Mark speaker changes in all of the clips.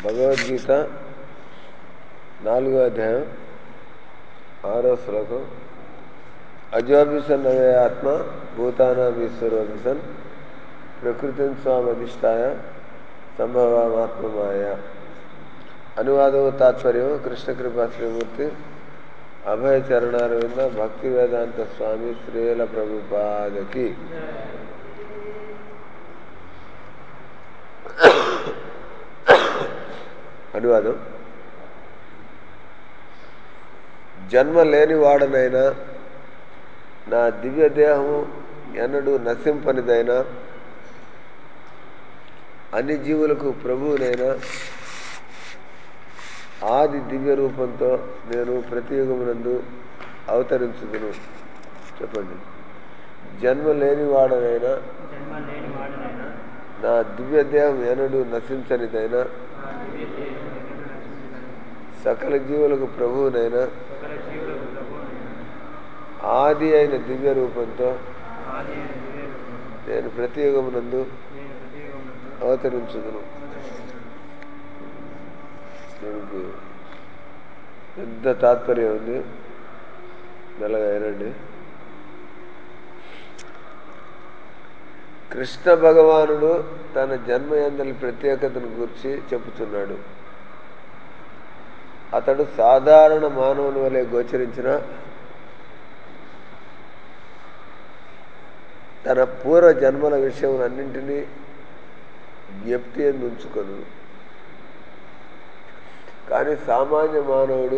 Speaker 1: భగవద్గీత నాలుగో అధ్యాయం ఆరో శ్లోకం అజోభిసన్ నవే ఆత్మ భూతానాం ఈశ్వరోభిసన్ ప్రకృతిని స్వామధిష్టాయ సంభవమాత్మమాయ అనువాదము తాత్పర్యం కృష్ణ కృపా శ్రీమూర్తి అభయ చరణారవింద భక్తి వేదాంత స్వామి శ్రీల ప్రభుపాదకి అనువాదం జన్మ లేనివాడనైనా నా దివ్య దేహము ఎన్నడూ నశింపనిదైనా అన్ని జీవులకు ప్రభువునైనా ఆది దివ్య రూపంతో నేను ప్రతి యుగమునందు అవతరించుదును చెప్పండి జన్మ లేనివాడనైనా
Speaker 2: జన్మ లేని వాడనైనా
Speaker 1: నా దివ్య దేహం ఎనడు నశించనిదైనా
Speaker 2: నా దివ్య దేహం ఎన్నడూ నశించదని
Speaker 1: సకల జీవులకు ప్రభువునైనా
Speaker 2: సకల జీవులకు ప్రభువునైనా
Speaker 1: ఆది అయిన దివ్య రూపంతో
Speaker 2: ఆది అయిన దివ్య రూపం
Speaker 1: నేను ప్రతి యుగమునందు
Speaker 2: నేను ప్రతియుగమునందు
Speaker 1: అవతరించుదును దీనికి పెద్ద తాత్పర్యం ఉంది మెల్లగా అయినండి కృష్ణ భగవానుడు తన జన్మ ఎందలి ప్రత్యేకతను గురించి చెప్పుతున్నాడు అతడు సాధారణ మానవుని వలె గోచరించిన తన పూర్వ జన్మల విషయములన్నింటినీ జ్ఞప్తి ఎందు ఉంచుకొను కానీ సామాన్య మానవుడు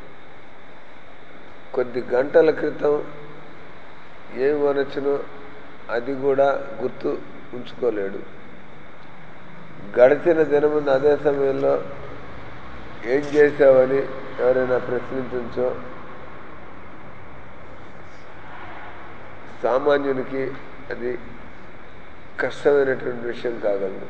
Speaker 1: కొద్ది గంటల క్రితం ఏం వనొచ్చునో అది కూడా గుర్తు ఉంచుకోలేడు గడిచిన దినముందు అదే సమయంలో ఏం చేశావని ఎవరైనా ప్రశ్నించో సామాన్యునికి అది కష్టమైనటువంటి విషయం కాగలదు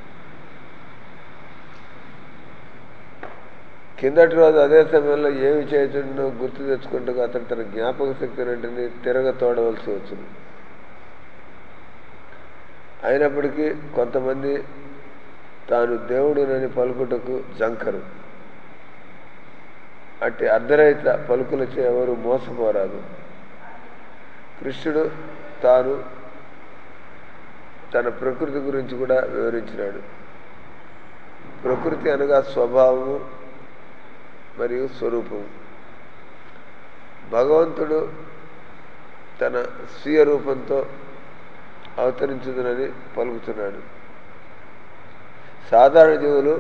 Speaker 1: కిందటి రోజు అదే సమయంలో ఏమి చేయచుండో గుర్తు తెచ్చుకుంటూ అతను తన జ్ఞాపక శక్తిని తిరగ తోడవలసి వచ్చును అయినప్పటికీ కొంతమంది తాను దేవుడునని పలుకుటకు జంకరు అట్టి అర్ధరహిత పలుకులచే ఎవరు మోసపోరాదు కృష్ణుడు తాను తన ప్రకృతి గురించి కూడా వివరించినాడు ప్రకృతి అనగా స్వభావము మరియు స్వరూపము భగవంతుడు తన స్వీయ రూపంతో అవతరించుదనని పలుకుతున్నాడు సాధారణ జీవులు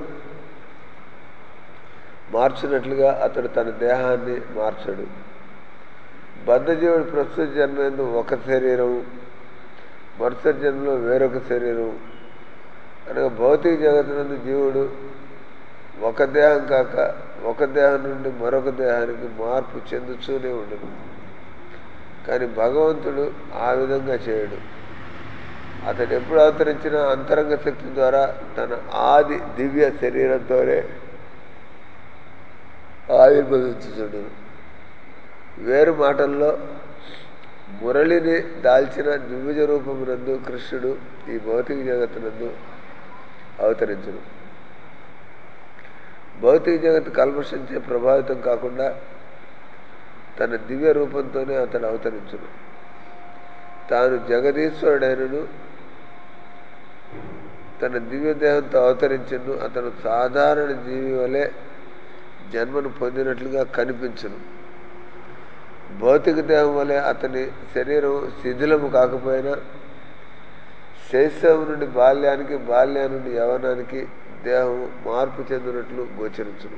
Speaker 1: మార్చినట్లుగా అతడు తన దేహాన్ని మార్చడు బద్ధజీవుడు ప్రస్తుత జన్మందు ఒక శరీరం మరుసటి జన్మలో వేరొక శరీరం అనగా భౌతిక జగత్తునందు జీవుడు ఒక దేహం కాక ఒక దేహం నుండి మరొక దేహానికి మార్పు చెందుతూనే ఉండదు కానీ భగవంతుడు ఆ విధంగా చేయడు అతడు ఎప్పుడు అవతరించిన అంతరంగ శక్తి ద్వారా తన ఆది దివ్య శరీరంతోనే ఆవిర్భవించుచుడు వేరు మాటల్లో మురళిని దాల్చిన దివ్యజ రూపమునందు కృష్ణుడు ఈ భౌతిక జగత్తునందు అవతరించును భౌతిక జగత్తు కల్మషించే ప్రభావితం కాకుండా తన దివ్య రూపంతోనే అతడు అవతరించును తాను జగదీశ్వరుడైనను తన దివ్య దేహంతో అవతరించను అతను సాధారణ జీవి వలె జన్మను పొందినట్లుగా కనిపించును భౌతిక దేహం వలె అతని శరీరం శిథిలము కాకపోయినా శైశవం నుండి బాల్యానికి బాల్యం నుండి యవనానికి దేహం మార్పు చెందినట్లు గోచరించును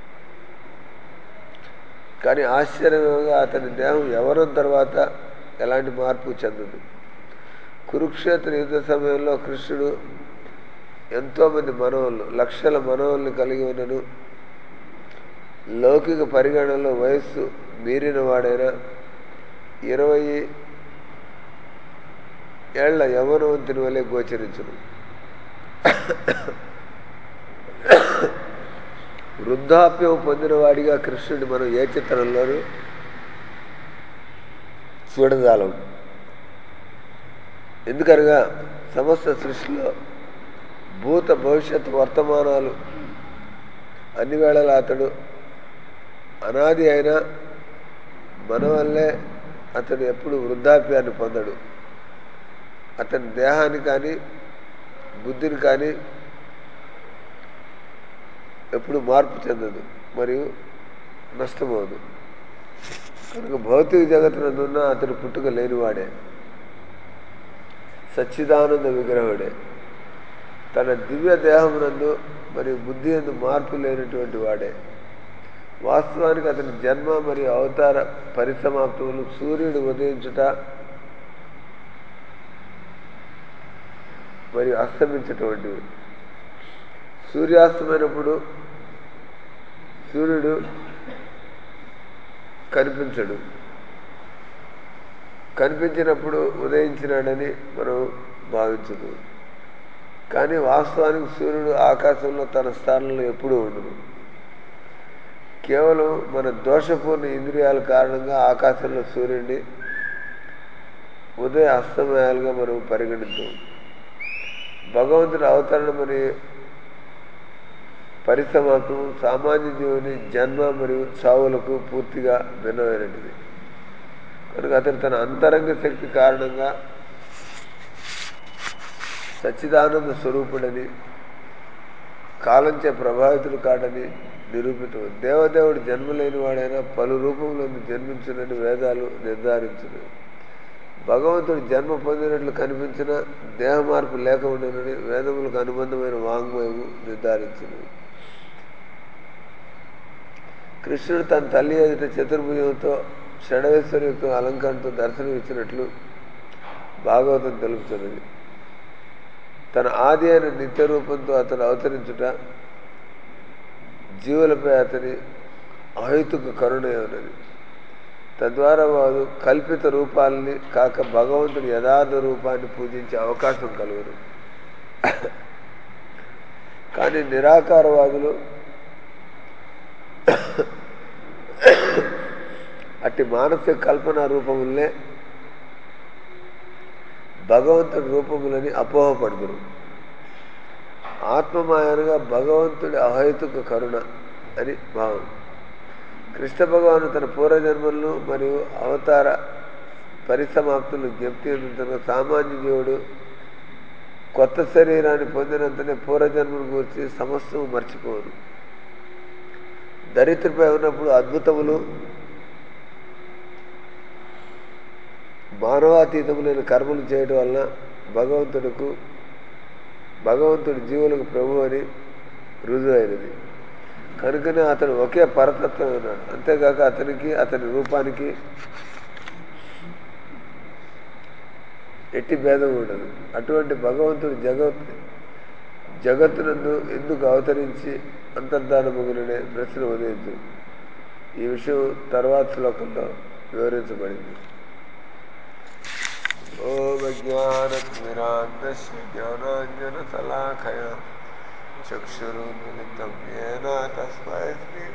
Speaker 1: కానీ ఆశ్చర్యంగా అతని దేహం యవనం తర్వాత ఎలాంటి మార్పు చెందదు కురుక్షేత్ర యుద్ధ సమయంలో కృష్ణుడు ఎంతోమంది మనవళ్ళు లక్షల మనవల్ని కలిగి ఉన్నను లౌకిక పరిగణనలో వయస్సు మీరిన వాడైనా ఇరవై ఏళ్ల యవనవంతుని వలె గోచరించును వృద్ధాప్యం పొందినవాడిగా కృష్ణుడి మనం ఏ చిత్రంలోనూ చూడజాలం ఎందుకనగా సమస్త సృష్టిలో భూత భవిష్యత్ వర్తమానాలు అన్ని వేళలా అతడు అనాది అయినా మన వల్లే అతడు ఎప్పుడు వృద్ధాప్యాన్ని పొందడు అతని దేహాన్ని కానీ బుద్ధిని కానీ ఎప్పుడు మార్పు చెందదు మరియు నష్టమవదు కనుక భౌతిక జగత్తునందున్న అతడు పుట్టుక లేనివాడే సచ్చిదానంద విగ్రహుడే తన దివ్య దేహమునందు మరియు బుద్ధి ఎందు మార్పు లేనటువంటి వాడే వాస్తవానికి అతని జన్మ మరియు అవతార పరిసమాప్తములు సూర్యుడు ఉదయించుట మరియు అస్తమించేటువంటివి సూర్యాస్తమైనప్పుడు సూర్యుడు కనిపించడు కనిపించినప్పుడు ఉదయించినాడని మనం భావించదు కానీ వాస్తవానికి సూర్యుడు ఆకాశంలో తన స్థానంలో ఎప్పుడూ ఉండదు కేవలం మన దోషపూర్ణ ఇంద్రియాల కారణంగా ఆకాశంలో సూర్యుడిని ఉదయ అస్తమయాలుగా మనం పరిగణిద్దాం భగవంతుడి అవతరణ మరి పరిసమాప్తం సామాన్య జీవుని జన్మ మరియు చావులకు పూర్తిగా భిన్నమైనటిది కనుక అతను తన అంతరంగ శక్తి కారణంగా సచ్చిదానంద స్వరూపుడని కాలంచే ప్రభావితుడు కాడని నిరూపితం దేవదేవుడు జన్మలేని వాడైనా పలు రూపంలో జన్మించునని వేదాలు నిర్ధారించును భగవంతుడు జన్మ పొందినట్లు కనిపించిన దేహ మార్పు లేక ఉండనని వేదములకు అనుబంధమైన వాంగ్మయము నిర్ధారించును కృష్ణుడు తన తల్లి ఎదుట చతుర్భుజంతో షడవేశ్వరయుక్తం అలంకరణతో దర్శనం ఇచ్చినట్లు భాగవతం తెలుపుతున్నది తన ఆది అయిన నిత్య రూపంతో అతను అవతరించుట జీవులపై అతని అహైతుక కరుణ ఉన్నది తద్వారా వారు కల్పిత రూపాలని కాక భగవంతుడి యథార్థ రూపాన్ని పూజించే అవకాశం కలుగును కానీ నిరాకారవాదులు అట్టి మానసిక కల్పన రూపములనే భగవంతుడి రూపములని అపోహపడుదురు ఆత్మమాయనగా భగవంతుడి అహైతుక కరుణ అని భావం కృష్ణ భగవాను తన పూర్వజన్మలను మరియు అవతార పరిసమాప్తులు జ్ఞప్తి అందుతున్న సామాన్య జీవుడు కొత్త శరీరాన్ని పొందినంతనే పూర్వజన్మను గురించి సమస్తము మర్చిపోరు దరిద్రపై ఉన్నప్పుడు అద్భుతములు మానవాతీతములైన కర్మలు చేయడం వలన భగవంతుడికు భగవంతుడి జీవులకు ప్రభు అని రుజువైనది కనుకనే అతడు ఒకే పరతత్వం ఉన్నాడు అంతేకాక అతనికి అతని రూపానికి ఎట్టి భేదం ఉండదు అటువంటి భగవంతుడు జగత్ జగత్తునందు ఎందుకు అవతరించి అంతర్ధానముగుననే ప్రశ్న ఉదయించు ఈ విషయం తర్వాత శ్లోకంలో వివరించబడింది ఓం జ్ఞానతిమిరాంతస్య జ్ఞానాంజనశలాఖయ చక్షురున్మిలితం ఏన తస్మై శ్రీ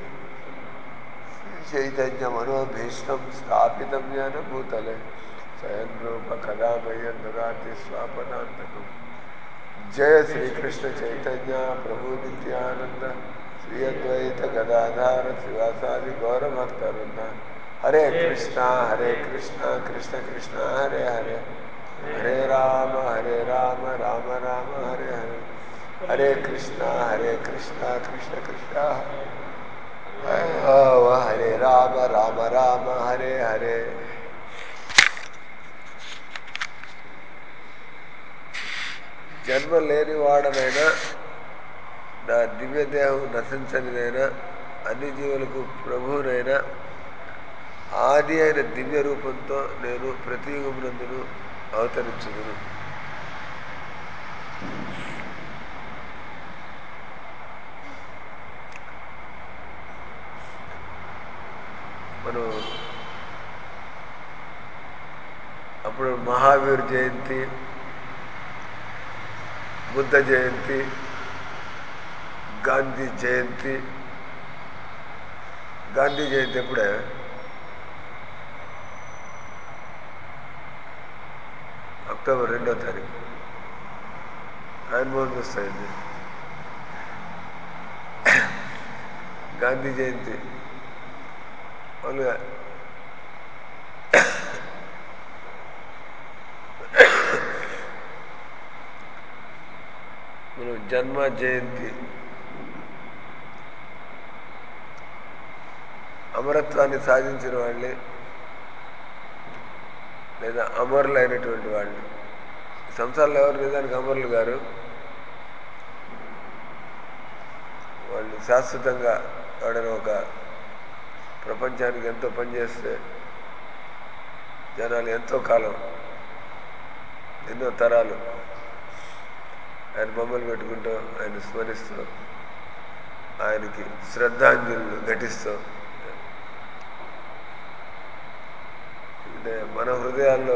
Speaker 1: చైతన్యమనోభీష్టం స్థాపితం ఏన భూతలే స్వయం రూప కదా మయ్యం దదాతి స్వాపదాంతకం జయ శ్రీకృష్ణ చైతన్య ప్రభు నిత్యానంద శ్రీ అద్వైత గదాధార శివాసాది గౌరభక్తరుంద హరే కృష్ణ హరే కృష్ణ కృష్ణ కృష్ణ హరే హరే హరే రామ హరే రామ రామ రామ హరే హరే హరే కృష్ణ హరే కృష్ణ కృష్ణ కృష్ణ హరే రామ రామ రామ హరే హరే జన్మ లేని వాడనైనా నా దివ్య దేహం నశించనిదైనా అన్ని జీవులకు ప్రభువునైనా ఆది అయిన దివ్య రూపంతో నేను ప్రతి యుగమునందును అవతరించుదును మనం అప్పుడు మహావీర్ జయంతి బుద్ధ జయంతి గాంధీ జయంతి గాంధీ జయంతి ఎప్పుడే అక్టోబర్ రెండో తారీఖు ఆయన మోహన్ అయింది గాంధీ జయంతి మామూలుగా మనం జన్మ జయంతి అమరత్వాన్ని సాధించిన వాళ్ళే లేదా అమరులు అయినటువంటి వాళ్ళు ఈ సంవత్సరాలు ఎవరు నిజానికి అమరులు గారు వాళ్ళు శాశ్వతంగా ఎవడైనా ఒక ప్రపంచానికి ఎంతో పనిచేస్తే జనాలు ఎంతో కాలం ఎన్నో తరాలు ఆయన బొమ్మలు పెట్టుకుంటూ ఆయన స్మరిస్తూ ఆయనకి శ్రద్ధాంజలు ఘటిస్తూ అంటే మన హృదయాల్లో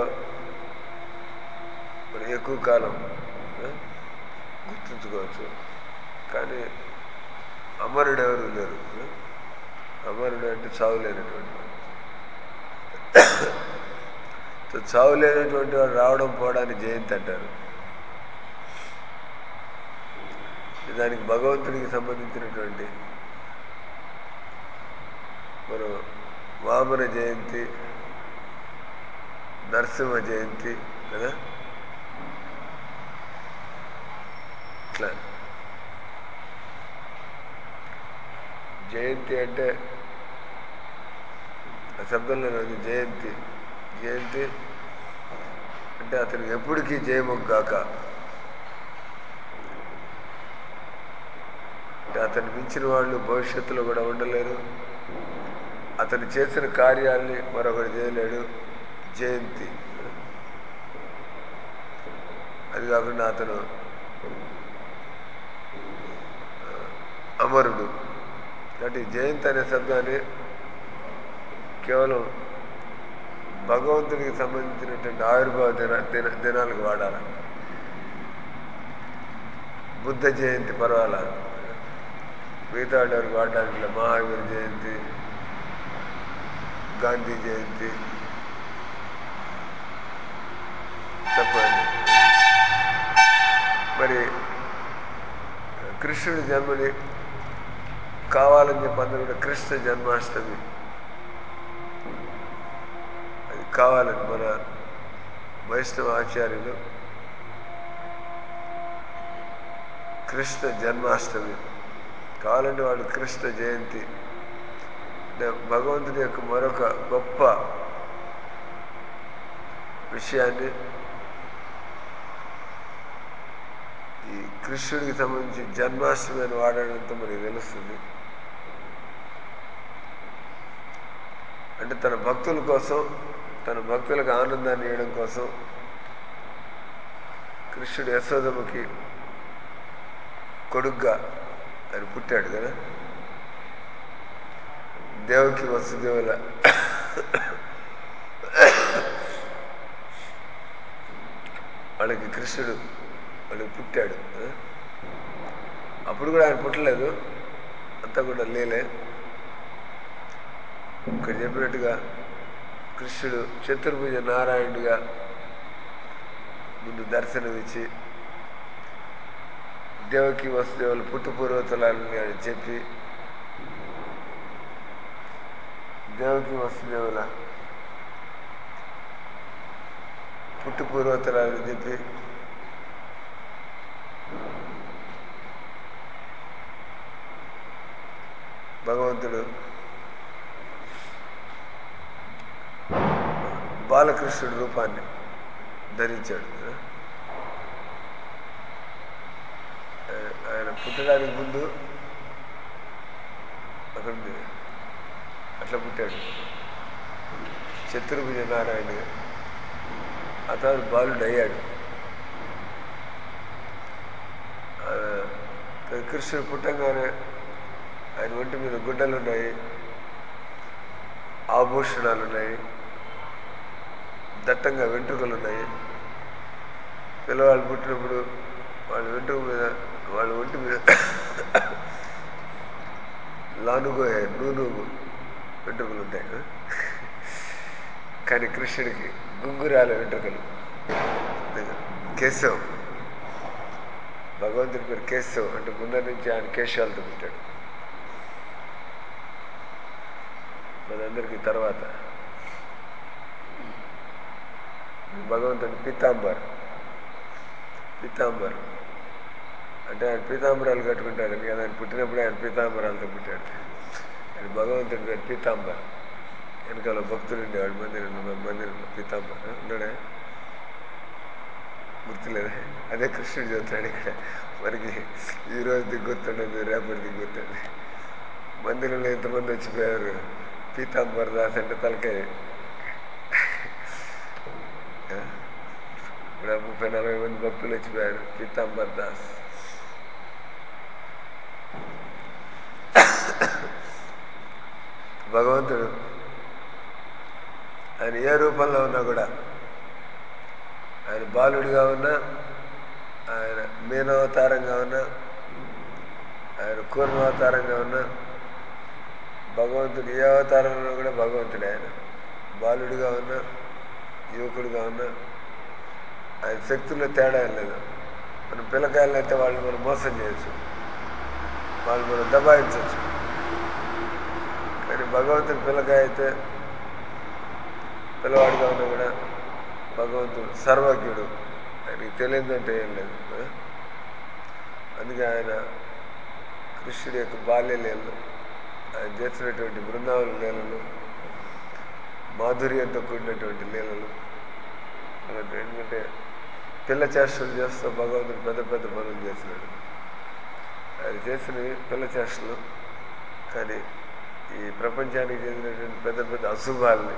Speaker 1: మరి ఎక్కువ కాలం ఆ, గుర్తుంచుకోవచ్చు కానీ అమరుడు ఎవరు లేరు ఆ? అమరుడు అంటే చావులేనటువంటి వాడు సో చావులేనటువంటి వాడు రావడం పోవడానికి జయంతి అంటారు దానికి భగవంతుడికి సంబంధించినటువంటి మనం వామన జయంతి నరసింహ జయంతి కదా ఇట్లా జయంతి అంటే ఆ శబ్దంలో ఉంది జయంతి జయంతి అంటే అతనికి ఎప్పటికీ జయముగాక అంటే అతను మించిన వాళ్ళు భవిష్యత్తులో కూడా ఉండలేరు అతను చేసిన కార్యాల్ని మరొకటి చేయలేడు జయంతి అది కాకుండా అతను ఆ, అమరుడు కాబట్టి జయంతి అనే శబ్దాన్ని కేవలం భగవంతుడికి సంబంధించినటువంటి ఆవిర్భావ దిన దిన దినాలకు వాడాలి బుద్ధ జయంతి పర్వాలా మిగతా వాళ్ళ వరకు వాడడానికి లేదు. మహావీర్ జయంతి గాంధీ జయంతి తప్పండి మరి కృష్ణుడి జన్మని కావాలని చెప్పి అందరూ కూడా కృష్ణ జన్మాష్టమి అది కావాలని మన వైష్ణవ ఆచార్యులు కృష్ణ జన్మాష్టమి కావాలంటే వాళ్ళు కృష్ణ జయంతి అంటే భగవంతుడి యొక్క మరొక గొప్ప విషయాన్ని ఈ కృష్ణుడికి సంబంధించి జన్మాష్టమి అని వాడడంతో మనకి తెలుస్తుంది అంటే తన భక్తుల కోసం తన భక్తులకు ఆనందాన్ని ఇవ్వడం కోసం కృష్ణుడు యశోదమ్మకి కొడుగ్గా ఆయన పుట్టాడు కదా దేవకి వసుదేవుల వాళ్ళకి కృష్ణుడు వాళ్ళకి పుట్టాడు ఆ? అప్పుడు కూడా ఆయన పుట్టలేదు అంతా కూడా లేలే ఇక్కడ చెప్పినట్టుగా కృష్ణుడు చతుర్భుజ నారాయణుడిగా ముందు దర్శనమిచ్చి దేవకి వసుదేవులు పుట్టు పూర్వతలాలని ఆయన చెప్పి దేవకి వసుదేవుల పుట్టు పూర్వతరాలని చెప్పి భగవంతుడు బాలకృష్ణుడి రూపాన్ని ధరించాడు కదా ఆయన- ఆయన పుట్టడానికి ముందు అక్కడ ఉంది. అట్లా పుట్టాడు చతుర్భుజ నారాయణగా ఆ తర్వాత బాలుడు అయ్యాడు ఆ, కృష్ణుడు పుట్టంగానే ఆయన ఒంటి మీద గుడ్డలు ఉన్నాయి ఆభూషణాలు ఉన్నాయి దట్టంగా వెంట్రుకలు ఉన్నాయి పిల్లవాళ్ళు పుట్టినప్పుడు వాళ్ళ వెంట్రుక మీద వాళ్ళ ఒంటి మీద లానుగో నూనూగు వెంట్రుకలు ఉంటాయి ఆ? కానీ కృష్ణుడికి గుంగురాల వెంట్రుకలు కేశవ్ భగవంతుడి పేరు కేశవ్ అంటే ముందర నుంచి ఆయన కేశాలతో పుట్టాడు మనందరికీ తర్వాత భగవంతుని పీతాంబర్ పీతాంబర్ అంటే ఆయన పీతాంబరాలు కట్టుకుంటాడు కదా ఆయన పుట్టినప్పుడే ఆయన పీతాంబరాలతో పుట్టాడు ఆయన భగవంతుడి పేరు పీతాంబర్ వెనకాల భక్తులు ఉండేవాడు మందిరంలో మందిరంలో పీతాంబర్ ఉన్నాడే గుర్తులేదా అదే కృష్ణుడు చెబుతాడు ఇక్కడ మనకి ఈ రోజు గుర్తుండదు రేపటిది గుర్తుంది మందిరంలో ఎంతమంది వచ్చిపోయారు పీతాంబర్ దాస్ అంటే తలకాయ ఇప్పుడు ముప్పై నలభై మంది భక్తులు వచ్చిపోయారు పీతాంబర్ దాస్ భగవంతుడు ఆయన ఏ రూపంలో ఉన్నా కూడా ఆయన బాలుడిగా ఉన్నా ఆయన మీనవతారంగా ఉన్నా ఆయన కూర్మావతారంగా ఉన్నా భగవంతుడు ఏ అవతారంలో కూడా భగవంతుడే ఆయన బాలుడిగా ఉన్నా యువకుడిగా ఉన్నా ఆయన శక్తుల్లో తేడా ఏం లేదు మనం పిల్లకాయలను అయితే వాళ్ళు మనం మోసం చేయొచ్చు వాళ్ళు మనం దబాయించవచ్చు కానీ భగవంతుని పిల్లకాయ అయితే పిల్లవాడిగా ఉన్నా కూడా భగవంతుడు సర్వజ్ఞుడు ఆయనకి తెలియదంటే ఏం లేదు ఆ? అందుకే ఆయన కృష్ణుడి యొక్క బాల్య లీలలు ఆయన చేసినటువంటి బృందావన లీలలు మాధుర్యంతో కూడినటువంటి లీలలు అలాంటి ఎందుకంటే పిల్ల చేష్టలు చేస్తూ భగవంతుడు పెద్ద పెద్ద పనులు చేసినాడు ఆయన చేసినవి పిల్ల చేష్టలు కానీ ఈ ప్రపంచానికి చెందినటువంటి పెద్ద పెద్ద అశుభాలని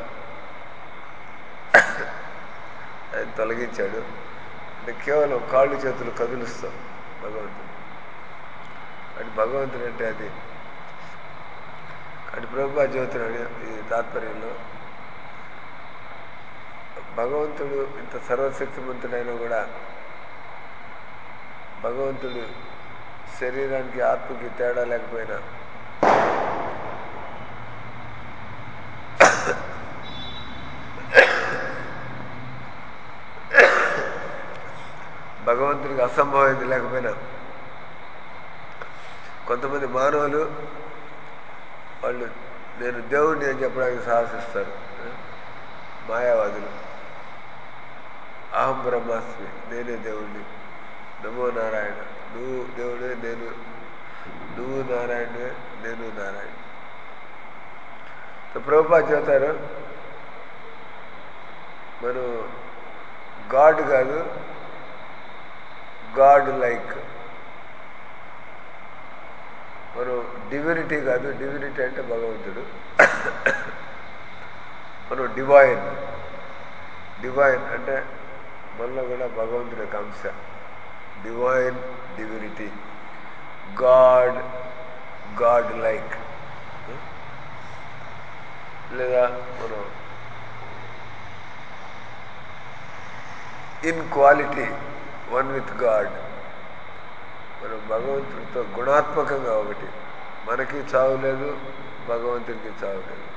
Speaker 1: ఆయన తొలగించాడు అంటే కేవలం కాళ్ళు చేతులు కదులుస్తాం భగవంతుడు అంటే భగవంతుడు అంటే అది కానీ ప్రభుత్వ జ్యోతున్నాడు ఈ తాత్పర్యంలో భగవంతుడు ఇంత సర్వశక్తిమంతుడైనా కూడా భగవంతుడు శరీరానికి ఆత్మకి తేడా లేకపోయినా భగవంతుడికి అసంభవమైంది లేకపోయినా కొంతమంది మానవులు వాళ్ళు నేను దేవుడిని అని చెప్పడానికి సాహసిస్తారు మాయావాదులు అహం బ్రహ్మాస్మి నేనే దేవుడిని నమో నారాయణ నువ్వు దేవుడే నేను నువ్వు నారాయణే నేను నారాయణ ప్రభుపా చెబుతారు మనం గాడ్ కాదు గాడ్ లైక్ మనం డివినిటీ కాదు డివినిటీ అంటే భగవంతుడు మనం డివైన్ డివైన్ అంటే మనలో కూడా భగవంతుడి యొక్క అంశ divine divinity God God like లేదా మనం in quality one with God మనం భగవంతుడితో గుణాత్మకంగా ఒకటి మనకి చావు లేదు భగవంతుడికి చావు లేదు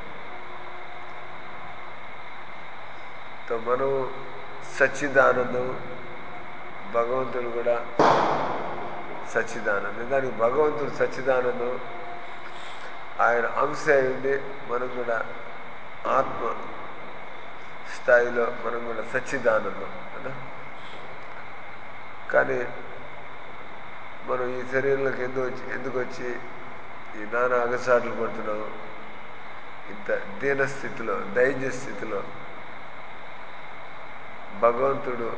Speaker 1: తో మనం సచ్చిదానందం భగవంతుడు కూడా సచ్చిదానందం దానికి భగవంతుడు సచ్చిదానందం ఆయన అంశ అయింది మనం కూడా ఆత్మ స్థాయిలో మనం కూడా సచ్చిదానందం కదా కానీ మనం ఈ శరీరంలోకి ఎందుకు వచ్చి ఎందుకు వచ్చి ఈ నానా అగసాట్లు పడుతున్నాం ఇంత దీన స్థితిలో దైన్య స్థితిలో భగవంతుడు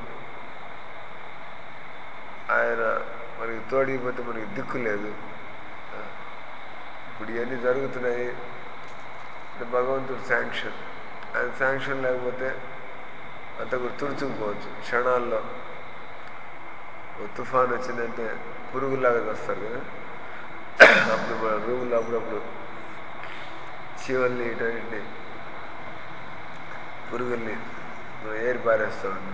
Speaker 1: ఆయన మనకి తోడిపోతే మనకి దిక్కు లేదు ఇప్పుడు ఇవన్నీ జరుగుతున్నాయి అంటే భగవంతుడు శాంక్షన్ ఆయన శాంక్షన్ లేకపోతే అంత కూడా తుడుచుకుపోవచ్చు క్షణాల్లో ఓ తుఫాన్ వచ్చిందంటే పురుగులాగా వస్తారు కదా అప్పుడు మన రూములు అప్పుడప్పుడు చీవల్ని ఇటువంటి పురుగుల్ని మనం ఏరి పారేస్తూ ఉంటాం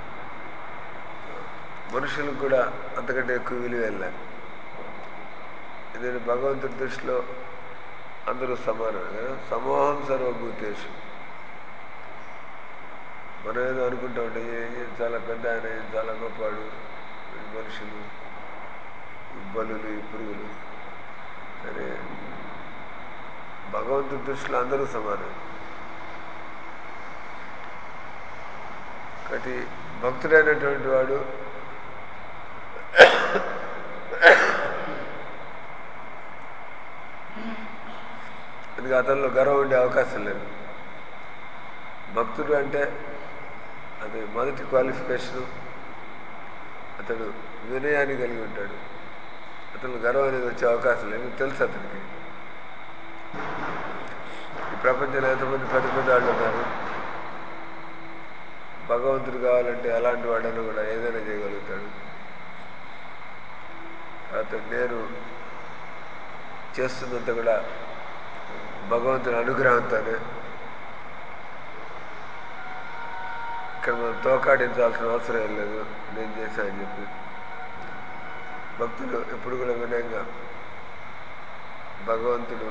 Speaker 1: మనుషులకు కూడా అంతకంటే ఎక్కువ విలువ వెళ్ళాలి ఎందుకంటే భగవంతుడి దృష్టిలో అందరూ సమానమే కదా సమూహం సర్వభూతేషు మనం ఏదో అనుకుంటా ఉంటే ఈయన చాలా పెద్ద ఆయన ఈయన చాలా గొప్పవాడు ఈ మనుషులు ఈ బలులు ఈ పురుగులు సరే భగవంతుడి దృష్టిలో అందరూ సమానం కాబట్టి భక్తుడైనటువంటి వాడు అందుకే అతనిలో గర్వం ఉండే అవకాశం లేదు భక్తుడు అంటే అది మొదటి క్వాలిఫికేషను అతడు వినయాన్ని కలిగి ఉంటాడు అతను గర్వం అనేది వచ్చే అవకాశం లేదు తెలుసు అతనికి ఈ ప్రపంచంలో ఎంతమంది పెద్ద పెద్ద వాళ్ళు ఉన్నారు భగవంతుడు కావాలంటే అలాంటి వాడైనా కూడా ఏదైనా చేయగలుగుతాడు అతను నేను చేస్తున్నంత కూడా భగవంతుని అనుగ్రహంతోనే ఇక్కడ మనం తోకాడించాల్సిన అవసరం ఏం లేదు నేను చేశానని చెప్పి భక్తులు ఎప్పుడు కూడా వినయంగా భగవంతుడు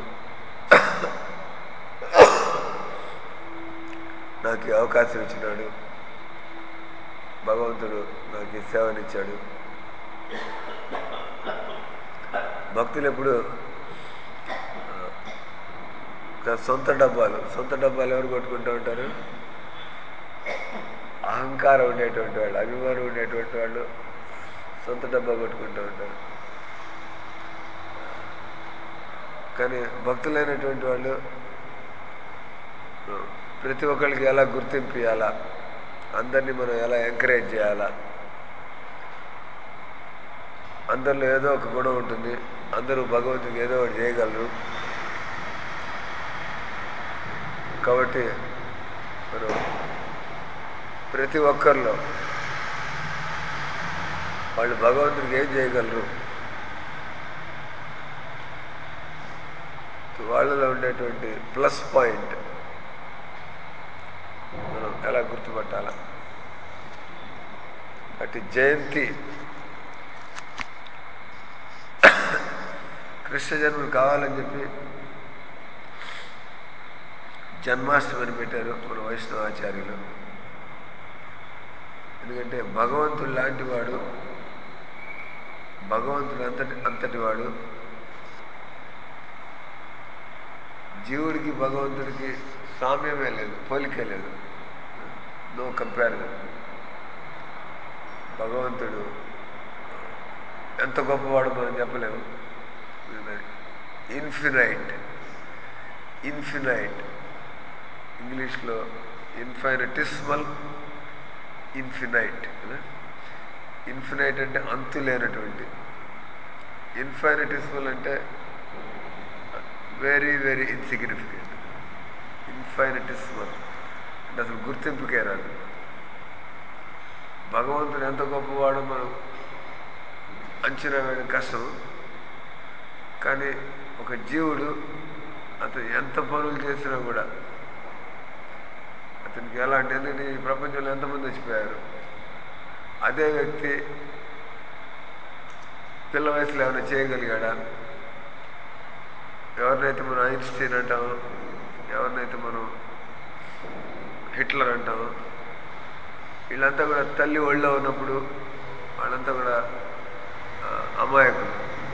Speaker 1: నాకు ఈ అవకాశం ఇచ్చినాడు భగవంతుడు నాకు ఈ సేవనిచ్చాడు భక్తులు ఎప్పుడు ఆ, సొంత డబ్బాలు సొంత డబ్బాలు ఎవరు కొట్టుకుంటూ ఉంటారు అహంకారం ఉండేటువంటి వాళ్ళు అభిమానం ఉండేటువంటి వాళ్ళు సొంత డబ్బా కొట్టుకుంటూ ఉంటారు కానీ భక్తులైనటువంటి వాళ్ళు ప్రతి ఒక్కరికి ఎలా గుర్తింపు ఇవ్వాలా అందరినీ మనం ఎలా ఎంకరేజ్ చేయాలా అందరిలో ఏదో ఒక గుణం ఉంటుంది అందరూ భగవంతుడికి ఏదో ఒకటి చేయగలరు కాబట్టి మనం ప్రతి ఒక్కరిలో వాళ్ళు భగవంతుడికి ఏం చేయగలరు వాళ్ళలో ఉండేటువంటి ప్లస్ పాయింట్ మనం ఎలా గుర్తుపట్టాల అటు జయంతి కృష్ణ జన్మలు కావాలని చెప్పి జన్మాష్టమి అని పెట్టారు మన వైష్ణవాచార్యులు ఎందుకంటే భగవంతుడు లాంటి వాడు భగవంతుడు అంతటి అంతటి వాడు జీవుడికి భగవంతుడికి సామ్యమే లేదు పోలికే లేదు నో కంపారిజన్ భగవంతుడు ఎంత గొప్పవాడు మనం చెప్పలేము ఇన్ఫినైట్ ఇన్ఫినైట్ ఇంగ్లీష్లో ఇన్ఫైనటిస్మల్ ఇన్ఫినైట్ కదా ఇన్ఫినైట్ అంటే అంతు లేనటువంటి ఇన్ఫైనటిస్మల్ అంటే వెరీ వెరీ ఇన్సిగ్నిఫికెంట్ ఇన్ఫైనటిస్మల్ అంటే అసలు గుర్తింపుకే రాదు భగవంతుడు ఎంత గొప్పవాడో మనం అంచనా వేయడం కష్టం కానీ ఒక జీవుడు అతను ఎంత పనులు చేసినా కూడా అతనికి ఎలా అంటే ఎందుకంటే ఈ ప్రపంచంలో ఎంతమంది వచ్చిపోయారు అదే వ్యక్తి పిల్ల వయసులో ఏమైనా చేయగలిగాడా ఎవరినైతే మనం ఐన్స్టీన్ అంటామో ఎవరినైతే మనం హిట్లర్ అంటామో వీళ్ళంతా కూడా తల్లి ఒళ్ళో ఉన్నప్పుడు వాళ్ళంతా కూడా ఆ, అమాయకులు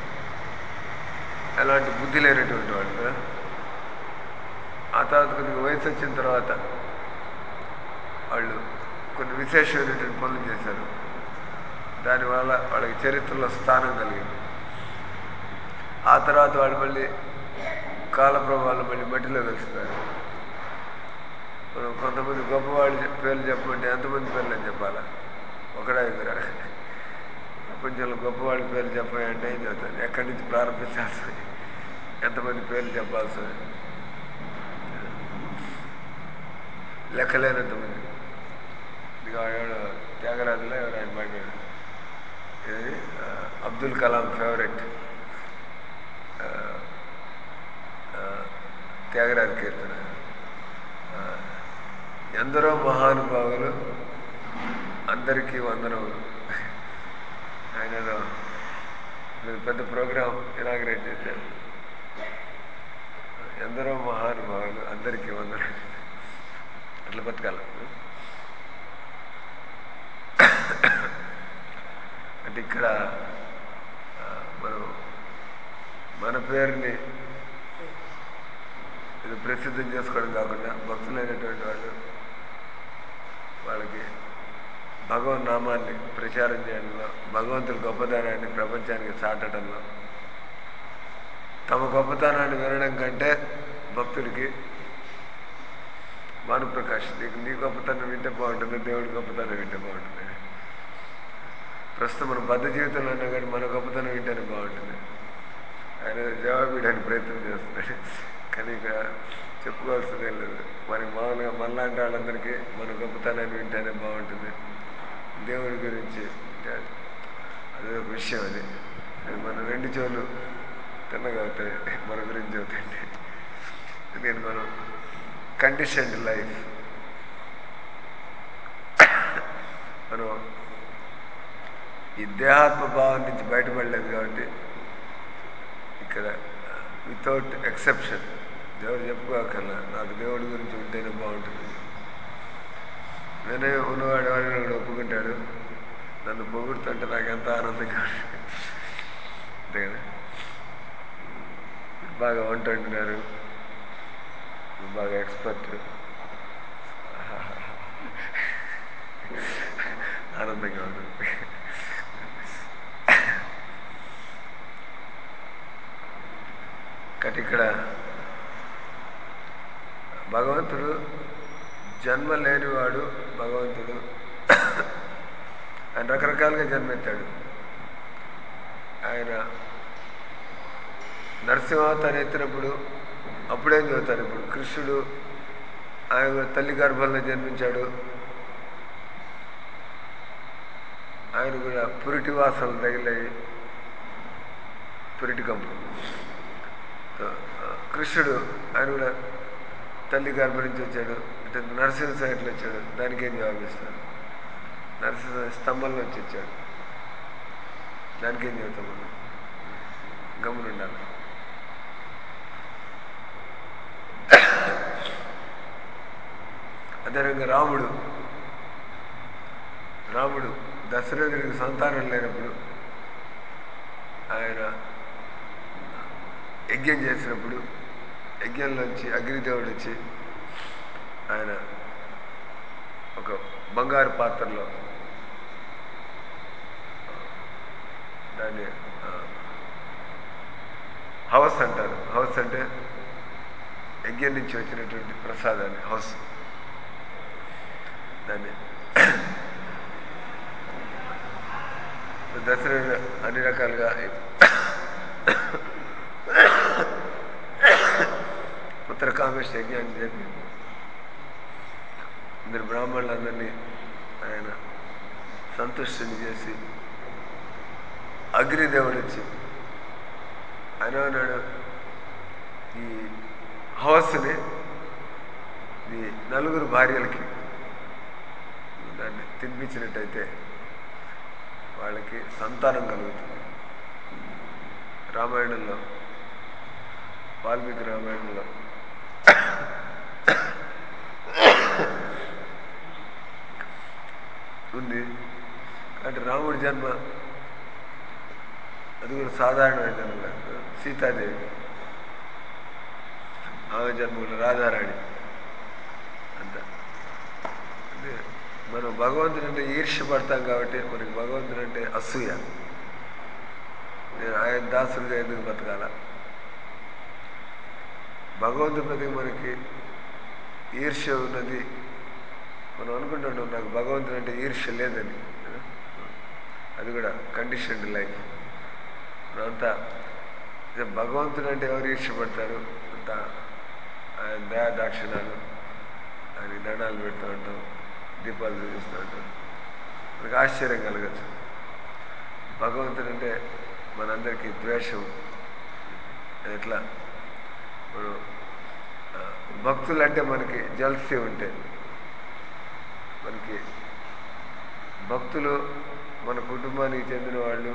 Speaker 1: ఎలాంటి బుద్ధి లేనటువంటి వాళ్ళు కదా ఆ తర్వాత కొద్దిగా వయసు వచ్చిన తర్వాత వాళ్ళు కొన్ని విశేషమైనటువంటి పనులు చేశారు దానివల్ల వాళ్ళకి చరిత్రలో స్థానం కలిగింది ఆ తర్వాత వాళ్ళు మళ్ళీ కాలప్రభావాలు మళ్ళీ మట్టిలో కలిసిపోయారు మనం కొంతమంది గొప్పవాళ్ళు చెప్- పేర్లు చెప్పమంటే ఎంతమంది పేర్లు అని చెప్పాలా ఒకడా ఇద్దరా ప్రపంచంలో గొప్పవాళ్ళ పేర్లు చెప్పాయంటే ఏం చెప్తాను ఎక్కడి నుంచి ప్రారంభించాల్సి ఎంతమంది పేర్లు చెప్పాల్సి లెక్కలేనంతమంది ఇక ఎవడు త్యాగరాజులో ఎవరు ఆయన పాడాడు ఏది ఆ, అబ్దుల్ కలాం ఫేవరెట్ ఆ, ఆ, త్యాగరాజ కీర్తన ఆ, ఎందరో మహానుభావులు అందరికీ వందనములు ఆయన ఏదో ఇది పెద్ద ప్రోగ్రాం ఇనాగ్రేట్ చేశారు ఎందరో మహానుభావులు అందరికీ వందనాలు అట్లా బతకాల అంటే ఇక్కడ ఆ, మనం మన పేరుని అది ప్రసిద్ధం చేసుకోవడం కాకుండా భక్తులైనటువంటి వాళ్ళు వాళ్ళకి భగవన్ నామాన్ని ప్రచారం చేయడంలో భగవంతుడి గొప్పతనాన్ని ప్రపంచానికి చాటడంలో తమ గొప్పతనాన్ని వినడం కంటే భక్తుడికి భానుప్రకాష్ నీకు నీ గొప్పతనం వింటే బాగుంటుంది దేవుడి గొప్పతనం వింటే బాగుంటుంది ప్రస్తుతం మన బద్ధ జీవితంలో ఉన్నా కానీ మన గొప్పతనం వింటేనే బాగుంటుంది ఆయన జవాబు ఇవ్వడానికి ప్రయత్నం చేస్తున్నాడు కానీ ఇక చెప్పుకోవాల్సిందే లేదు మనకి మామూలుగా మనలాంటి వాళ్ళందరికీ మన గొప్పతనాన్ని వింటేనే బాగుంటుంది దేవుడి గురించి అంటే అదే ఒక విషయం అది అది మన రెండు చెవులు తిన్నగా అవుతాయి మన గురించి అవుతాయండి నేను మనం కండిషన్డ్ లైఫ్ మనం ఈ దేహాత్మ భావం నుంచి బయటపడలేదు కాబట్టి ఇక్కడ వితౌట్ ఎక్సెప్షన్ దేవుడు చెప్పుకోకల్లా నాకు దేవుడి గురించి ఉంటేనే బాగుంటుంది నేనే ఉన్నవాడు ఎవరైనా కూడా ఒప్పుకుంటాడు నన్ను పొగుడుతుంటే నాకు ఎంత ఆనందంగా ఉంటుంది అంతే కదా మీరు బాగా వంట వండినారు మీరు బాగా ఎక్స్పర్ట్ ఆనందంగా ఉంటుంది కాబట్టి ఇక్కడ భగవంతుడు జన్మ లేనివాడు భగవంతుడు ఆయన రకరకాలుగా జన్మెత్తాడు ఆయన నరసింహావతారం ఎత్తినప్పుడు అప్పుడేం చదువుతారు ఇప్పుడు కృష్ణుడు ఆయన తల్లి గర్భంలో జన్మించాడు ఆయన కూడా పురిటి వాసనలు తగిలాయి పురిటి కంపు కృష్ణుడు ఆయన కూడా తల్లి గర్భం నుంచి వచ్చాడు అంటే నరసింహ సైట్లో వచ్చాడు దానికి ఏం జవాబిస్తాడు నరసింహ స్తంభం నుంచి వచ్చాడు దానికి ఏం చెబుతాం మనం గమనుండాలి అదేవిధంగా రాముడు రాముడు దశరథుడికి సంతానం లేనప్పుడు ఆయన యజ్ఞం చేసినప్పుడు యజ్ఞంలోంచి అగ్నిదేవుడు వచ్చి ఆయన ఒక బంగారు పాత్రలో దాన్ని హౌస్ అంటారు హౌస్ అంటే యజ్ఞం నుంచి వచ్చినటువంటి ప్రసాదాన్ని హౌస్ దాన్ని దసరా అన్ని రకాలుగా పుత్రకామేశ యజ్ఞాన్ని చెప్పి అందరు బ్రాహ్మణులందరినీ ఆయన సంతుష్టిని చేసి అగ్నిదేవుడు వచ్చి ఆయన అన్నాడు ఈ హౌస్ని ఈ నలుగురు భార్యలకి దాన్ని తినిపించినట్టయితే వాళ్ళకి సంతానం కలుగుతుంది రామాయణంలో వాల్మీకి రామాయణంలో ఉంది కాబట్టి రాముడి జన్మ అది కూడా సాధారణమైన జన్మ కాదు సీతాదేవి ఆమె జన్మ కూడా రాధారాణి అంత అంటే మనం భగవంతుడు అంటే ఈర్ష్య పడతాం కాబట్టి మనకి భగవంతుడు అంటే అసూయ నేను ఆయన దాసుడిగా ఎందుకు బతకాల భగవంతుడి మీద మనకి ఈర్ష్య ఉన్నది మనం అనుకుంటున్నాం నాకు భగవంతుడు అంటే ఈర్ష్య లేదని అది కూడా కండిషన్డ్ లైఫ్ మనంతా భగవంతుడు అంటే ఎవరు ఈర్ష్యపడతారు అంతా ఆయన దయా దాక్షిణాలు ఆయన దండాలు పెడుతూ ఉంటాం దీపాలు చూపిస్తూ ఉంటాం మనకు ఆశ్చర్యం కలగచ్చు భగవంతుడు అంటే మనందరికీ ద్వేషం ఎట్లా ఇప్పుడు భక్తులు అంటే మనకి జల్సీ ఉంటే మనకి భక్తులు మన కుటుంబానికి చెందిన వాళ్ళు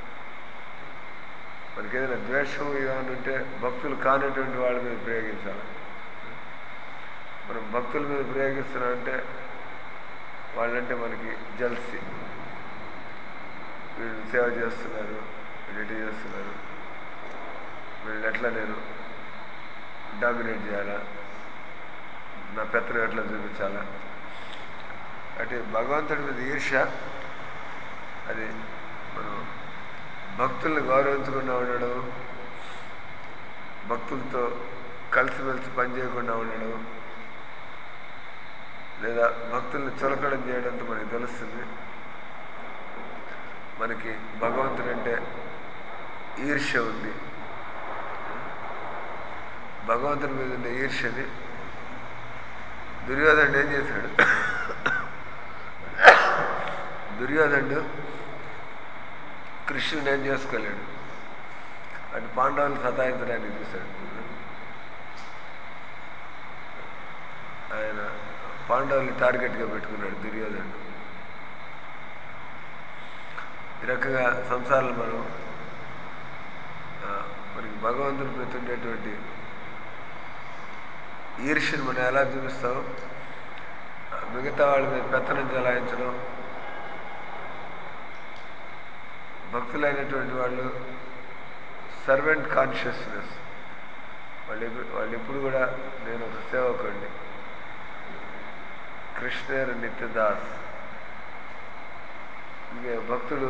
Speaker 1: మనకి ఏదైనా ద్వేషం ఏమైనా ఉంటే భక్తులు కానటువంటి వాళ్ళ మీద ప్రయోగించాలి మనం భక్తుల మీద ప్రయోగిస్తున్నామంటే వాళ్ళంటే మనకి జల్సీ వీళ్ళు సేవ చేస్తున్నారు వీళ్ళు ఎటు చేస్తున్నారు వీళ్ళు ఎట్లా నేను డామినేట్ చేయాలా నా పెత్తనం ఎట్లా చూపించాలా అంటే భగవంతుడి మీద ఈర్ష అది మనం భక్తుల్ని గౌరవించకుండా ఉండడం భక్తులతో కలిసిమెలిసి పనిచేయకుండా ఉండడం లేదా భక్తుల్ని చులకడం చేయడంతో మనకి తెలుస్తుంది మనకి భగవంతుడు అంటే ఈర్ష్య ఉంది భగవంతుడి మీద ఉన్న ఈర్ష్యని దుర్యోధనుడు ఏం చేశాడు దుర్యోధనుడు కృష్ణుని ఏం చేసుకోలేడు అటు పాండవులు సతాయించడానికి చూశాడు ఆయన పాండవుల్ని టార్గెట్గా పెట్టుకున్నాడు దుర్యోధనుడు ఈ రకంగా సంసారంలో మనం ఆ, మనకి భగవంతుని ప్రతి ఉండేటువంటి ఈర్ష్యను మనం ఎలా చూపిస్తాం ఆ, మిగతా వాళ్ళ మీద పెత్తనం చలాయించడం భక్తులైనటువంటి వాళ్ళు సర్వెంట్ కాన్షియస్నెస్ వాళ్ళు ఎప్పుడు వాళ్ళు ఎప్పుడు కూడా నేను ఒక సేవకుడిని కృష్ణేర్ నిత్యదాస్ ఇంకే భక్తులు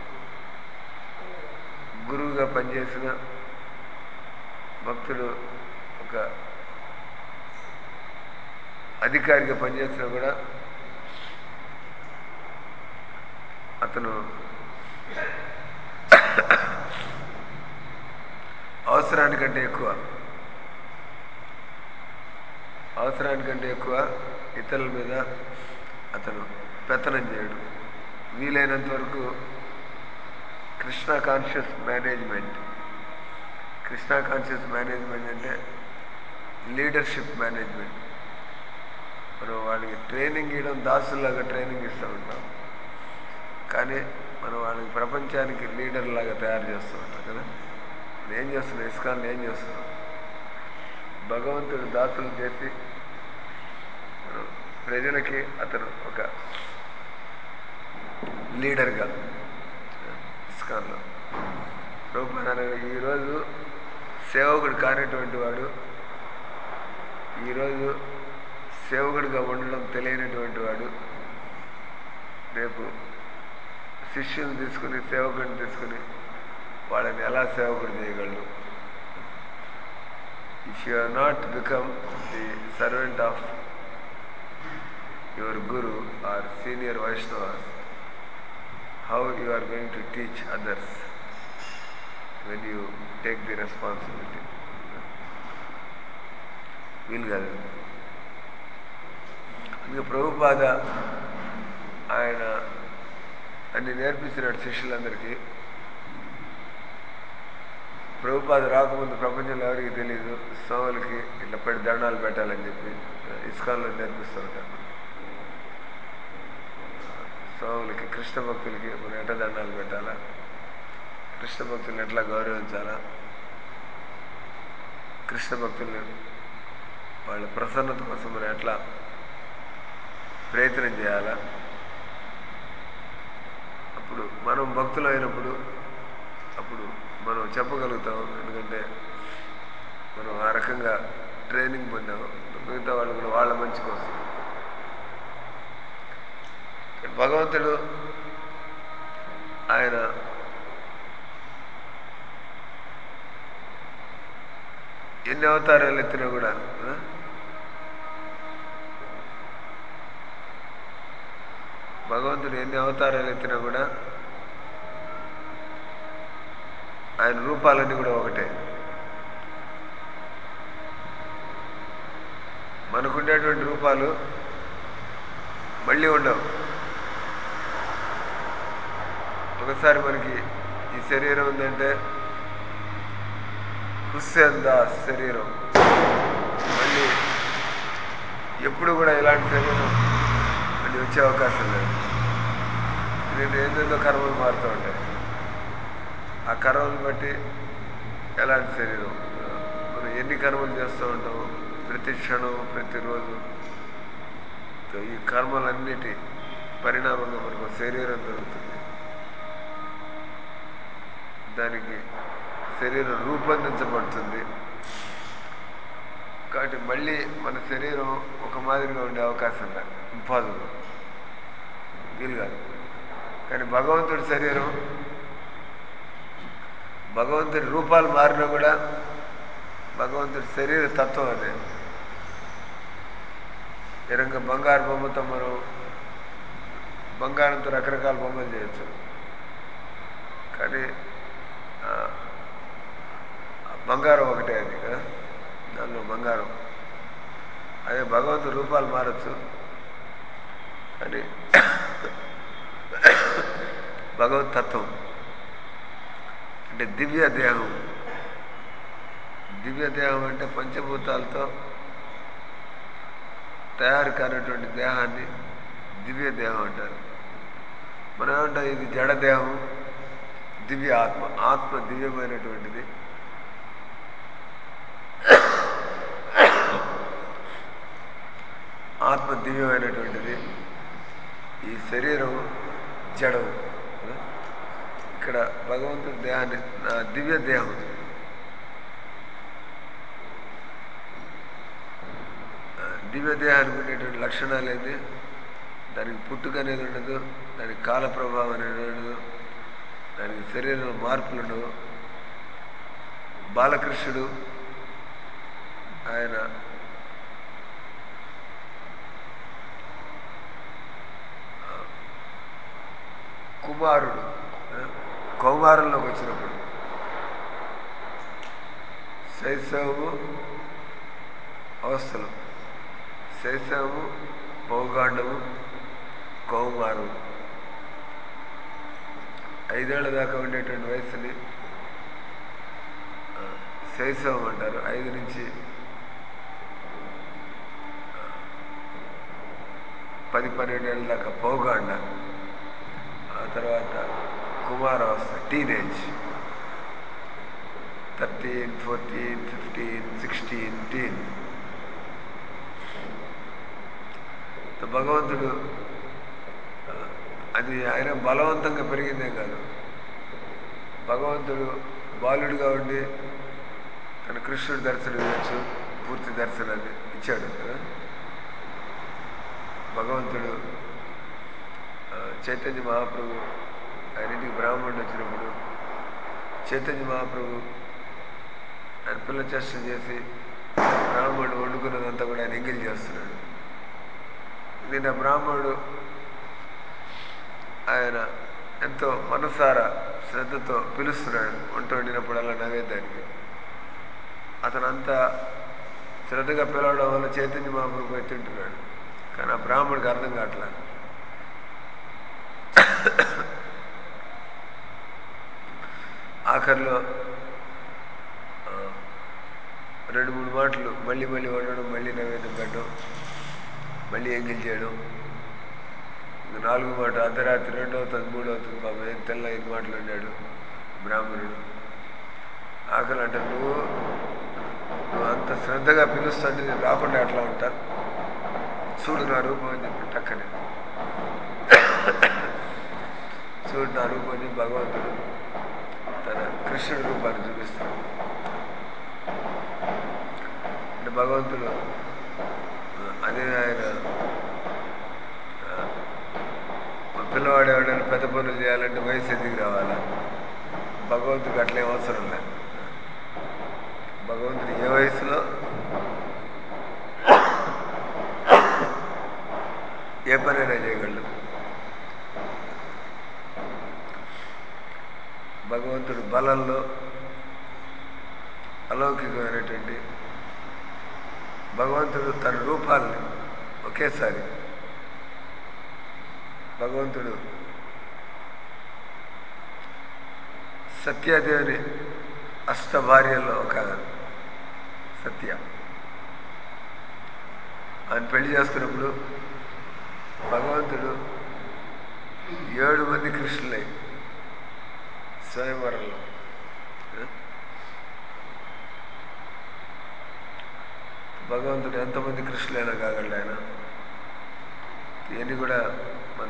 Speaker 1: గురువుగా పనిచేసిన భక్తుడు ఒక అధికారిగా పనిచేసినా కూడా అతను అవసరానికంటే ఎక్కువ అవసరానికంటే ఎక్కువ ఇతరుల మీద అతను పెత్తనం చేయడు వీలైనంత వరకు Krishna conscious management Krishna conscious management అంటే లీడర్షిప్ మేనేజ్మెంట్ మనం వాళ్ళకి ట్రైనింగ్ ఇవ్వడం దాసుల్లాగా ట్రైనింగ్ ఇస్తూ ఉంటాం కానీ మనం వాళ్ళకి ప్రపంచానికి లీడర్ లాగా తయారు చేస్తూ ఉంటాం కదా నేను ఏం చేస్తున్నాను ఇస్కాన్ ఏం చేస్తున్నాం భగవంతుడు దాసులు చేసి మనం ప్రజలకి అతను ఒక లీడర్గా ఇస్కాన్లో రూపాయన ఈరోజు సేవకుడు కానిటువంటి వాడు ఈరోజు సేవకుడిగా ఉండడం తెలియనటువంటి వాడు రేపు శిష్యుని తీసుకుని సేవకుడిని తీసుకుని వాళ్ళని ఎలా సేవకుడు చేయగలడు if you are not become the servant of your guru or senior Vaishnavas how you are going to teach others when you take the responsibility వీలు కాదు అందుకే ప్రభుపాద ఆయన అన్ని నేర్పించినాడు శిష్యులందరికీ ప్రభుపాద రాకముందు ప్రపంచంలో ఎవరికి తెలియదు సోములకి ఇట్లా పెట్టి దండాలు పెట్టాలని చెప్పి ఇస్కాన్లో నేర్పిస్తూ ఉంటారు స్వాములకి కృష్ణ భక్తులకి మనం ఎట్లా దండాలు పెట్టాలా కృష్ణ భక్తుల్ని ఎట్లా గౌరవించాలా కృష్ణ భక్తుల్ని వాళ్ళ ప్రసన్నత కోసం మనం ఎట్లా ప్రయత్నం చేయాలా అప్పుడు మనం భక్తులు అయినప్పుడు అప్పుడు మనం చెప్పగలుగుతాం ఎందుకంటే మనం ఆ రకంగా ట్రైనింగ్ పొందాం మిగతా వాళ్ళు కూడా వాళ్ళ మంచి కోసం భగవంతుడు ఆయన ఎన్ని అవతారాలు ఎత్తినా కూడా ఆ? భగవంతుడు ఎన్ని అవతారాలు ఎత్తినా కూడా ఆయన రూపాలన్నీ కూడా ఒకటే మనకుండేటువంటి రూపాలు మళ్ళీ ఉండవు ఒకసారి మనకి ఈ శరీరం ఉందంటే హుస్సేన్ దాస్ శరీరం మళ్ళీ ఎప్పుడు కూడా ఇలాంటి శరీరం మళ్ళీ వచ్చే అవకాశం లేదు నేను ఏందేందో కర్మలు మారుతూ ఉంటాయి ఆ కర్మలు బట్టి ఎలాంటి శరీరం మనం ఎన్ని కర్మలు చేస్తూ ఉంటాం ప్రతి క్షణం ప్రతిరోజు సో ఈ కర్మలన్నిటి పరిణామంగా మనకు శరీరం దొరుకుతుంది దానికి శరీరం రూపొందించబడుతుంది కాబట్టి మళ్ళీ మన శరీరం ఒక మాదిరిగా ఉండే అవకాశం లేదు ఇంపాసిబుల్ వీలు కాదు కానీ భగవంతుడి శరీరం భగవంతుడి రూపాలు మారినా కూడా భగవంతుడి శరీర తత్వం అదే ఈ రంగా బంగారు బొమ్మతో మనం బంగారంతో రకరకాల బొమ్మలు చేయొచ్చు కానీ ఆ, ఆ బంగారం ఒకటే అది కదా దానిలో బంగారం అదే భగవంతుడి రూపాలు మారచ్చు కానీ భగవత్ తత్వం అంటే దివ్య దేహం దివ్య దేహం అంటే పంచభూతాలతో తయారు కానటువంటి దేహాన్ని దివ్య దేహం అంటారు మనం ఏమంటాం ఇది జడ దేహం దివ్య ఆత్మ ఆత్మ దివ్యమైనటువంటిది ఆత్మ దివ్యమైనటువంటిది ఈ శరీరం జడం కదా? ఇక్కడ భగవంతుడి దేహాన్ని నా దివ్య దేహం ఆ, దివ్య దేహానికి ఉండేటువంటి లక్షణాలు ఏంటి దానికి పుట్టుక అనేది ఉండదు దానికి కాల ప్రభావం అనేది ఉండదు దానికి శరీరంలో మార్పులు ఉండవు బాలకృష్ణుడు ఆయన ఆ, కుమారుడు ఆ, కౌమారంలోకి వచ్చినప్పుడు శైశవము అవస్థలు శైశవము పౌగాండము కౌమారం ఐదేళ్ల దాకా ఉండేటువంటి వయసుని ఆ, శైశవం అంటారు ఐదు నుంచి ఆ, పది పన్నెండేళ్ళ దాకా పౌగాండ ఆ తర్వాత కుమారావస్థ teenage thirteen fourteen fifteen sixteen teen భగవంతుడు ఆ, అది ఆయన బలవంతంగా పెరిగిందే కాదు భగవంతుడు బాలుడిగా ఉండి తన కృష్ణుడి దర్శనం ఇవ్వచ్చు పూర్తి దర్శనాన్ని ఇచ్చాడు కదా భగవంతుడు ఆ, చైతన్య మహాప్రభు ఆయన ఇంటికి బ్రాహ్మణుడు వచ్చినప్పుడు చైతన్య మహాప్రభు ఆయన పిల్ల చేష్టం చేసి బ్రాహ్మణుడు వండుకున్నదంతా కూడా ఆయన ఎంగిల్ చేస్తున్నాడు నిన్న బ్రాహ్మణుడు ఆయన ఎంతో మనసారా శ్రద్ధతో పిలుస్తున్నాడు వంట వండినప్పుడల్లా నైవేద్యానికి అతను అంతా శ్రద్ధగా పిలవడం వల్ల చైతన్య మహాప్రభు పోయి తింటున్నాడు కానీ ఆ బ్రాహ్మడికి అర్థం కావట్లా ఆఖరిలో ఆ, రెండు మూడు మాటలు మళ్ళీ మళ్ళీ వండడం మళ్ళీ నైవేద్యం పెట్టడం మళ్ళీ ఎంగిల్ చేయడం ఇంక నాలుగు మాట అర్ధరాత్రి రెండో అవుతుంది మూడో అవుతుంది పాపం ఏం తెల్ల ఐదు మాటలు వండాడు బ్రాహ్మణుడు ఆకలి అంటే నువ్వు నువ్వు అంత శ్రద్ధగా పిలుస్తుంటే నేను రాకుండా ఎట్లా ఉంటా చూడు నా రూపం అని చెప్పి టక్కనే చూడు నా రూపం అని చెప్పి భగవంతుడు తన కృష్ణుడి రూపాన్ని చూపిస్తాడు అంటే భగవంతుడు అదే ఆయన ఆ, మా పిల్లవాడు ఎవడైనా పెద్ద పనులు చేయాలంటే వయసు ఎదిగి రావాలా భగవంతుడికి అట్లేం అవసరం లేదు భగవంతుడు ఏ వయసులో ఏ పనైనా చేయగలడు భగవంతుడు బలంలో అలౌకికమైనటువంటి భగవంతుడు తన రూపాల్ని ఒకేసారి భగవంతుడు సత్యాదేవిని అష్ట భార్యల్లో ఒక సత్య ఆయన పెళ్లి చేసుకున్నప్పుడు భగవంతుడు ఏడు మంది కృష్ణులై స్వయంవరంలో ఆ? భగవంతుడు ఎంతమంది కృష్ణులైనా కాగలడు ఆయన ఇవన్నీ కూడా మన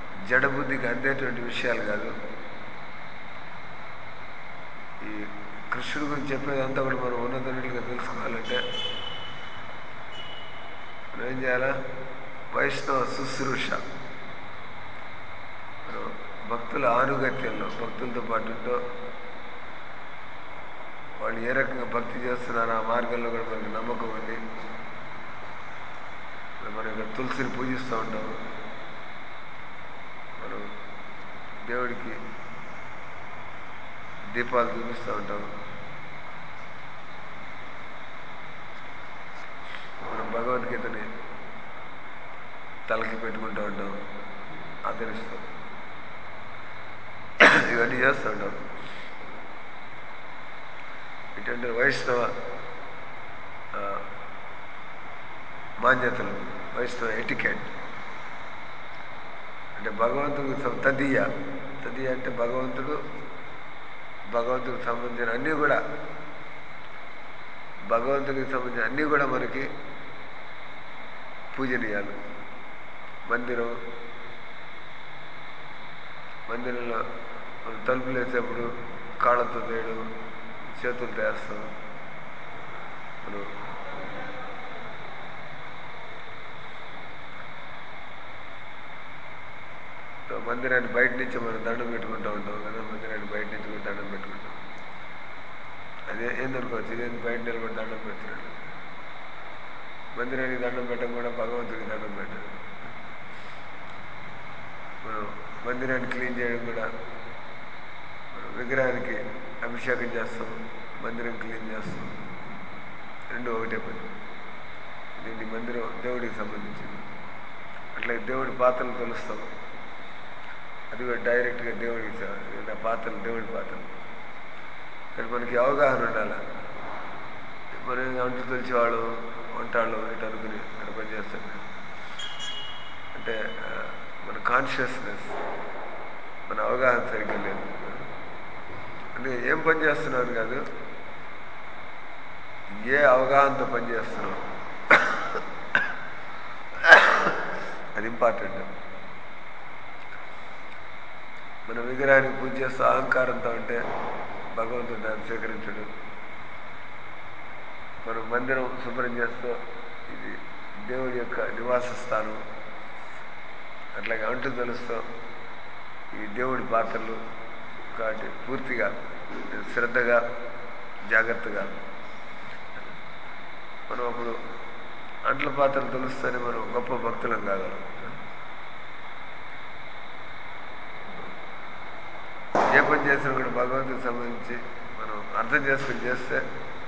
Speaker 1: జడబుద్ధికి అందేటువంటి విషయాలు కాదు ఈ కృష్ణుడి గురించి చెప్పేదంతా కూడా మనం ఉన్నతనులుగా తెలుసుకోవాలంటే మనం ఏం చేయాలా వైష్ణవ శుశ్రూష మనం భక్తుల ఆనుగత్యంలో భక్తులతో పాటు ఉంటూ వాళ్ళు ఏ రకంగా భక్తి చేస్తున్నారు ఆ మార్గంలో కూడా మనకి నమ్మకం ఉంది ఇప్పుడు మనం ఇక్కడ తులసిని పూజిస్తూ ఉంటాం మనం దేవుడికి దీపాలు చూపిస్తూ ఉంటాం మనం భగవద్గీతని తలకి పెట్టుకుంటూ ఉంటాం ఆదరిస్తాం ఇవన్నీ చేస్తూ ఉంటాం ఇటువంటి వైష్ణవ ఆ, మాన్యతలు వైష్ణవ ఎటికెట్ అంటే భగవంతుడికి సం- తదీయ తదీయ అంటే భగవంతుడు భగవంతుడికి సంబంధించిన అన్నీ కూడా భగవంతుడికి సంబంధించిన అన్నీ కూడా మనకి పూజనీయాలు మందిరం మందిరంలో మనం తలుపులు వేసేప్పుడు కాళ్ళతో చేయడం చేతులతో వేస్తాం మనం మందిరాన్ని బయట నుంచి మనం దండం పెట్టుకుంటూ ఉంటాం కదా మందిరాన్ని బయట నుంచి కూడా దండం పెట్టుకుంటాం అదే ఏందనుకోవచ్చు ఇదేంది బయట నిలబడి దండం పెడుతున్నాడు మందిరానికి దండం పెట్టడం కూడా భగవంతుడికి దండం పెట్టడం మనం మందిరాన్ని క్లీన్ చేయడం కూడా మనం విగ్రహానికి అభిషేకం చేస్తాం మందిరం క్లీన్ చేస్తాం రెండు ఒకటే పని దీన్ని మందిరం దేవుడికి సంబంధించింది అట్లా దేవుడి పాత్రలు తొలుస్తాం అది కూడా డైరెక్ట్గా దేవుడికి స- నా పాత్రలు దేవుడి పాత్రలు కానీ మనకి అవగాహన ఉండాలి మనం వంట తెలిసేవాళ్ళు వంటాళ్ళు ఇటు అనుకుని ఇక్కడ పనిచేస్తాం అంటే ఆ, మన కాన్షియస్నెస్ మన అవగాహన సరిగ్గా లేదు అంటే ఏం పని చేస్తున్నాను కాదు ఏ అవగాహనతో పని చేస్తున్నాం అది ఇంపార్టెంట్ మన విగ్రహానికి పూజ చేస్తూ అహంకారంతో ఉంటే భగవంతుడు దాన్ని స్వీకరించడు మనం మందిరం శుభ్రం చేస్తూ ఇది దేవుడి యొక్క నివాస స్థానం అట్లాగే అంటు తెలుస్తూ ఈ దేవుడి పాత్రలు కాబట్టి పూర్తిగా శ్రద్ధగా జాగ్రత్తగా మనం అప్పుడు అంట్ల పాత్రలు తెలుస్తేనే మనం గొప్ప భక్తులం కాగలం ఏ పని చేసినా కూడా భగవంతుడికి సంబంధించి మనం అర్థం చేసుకుని చేస్తే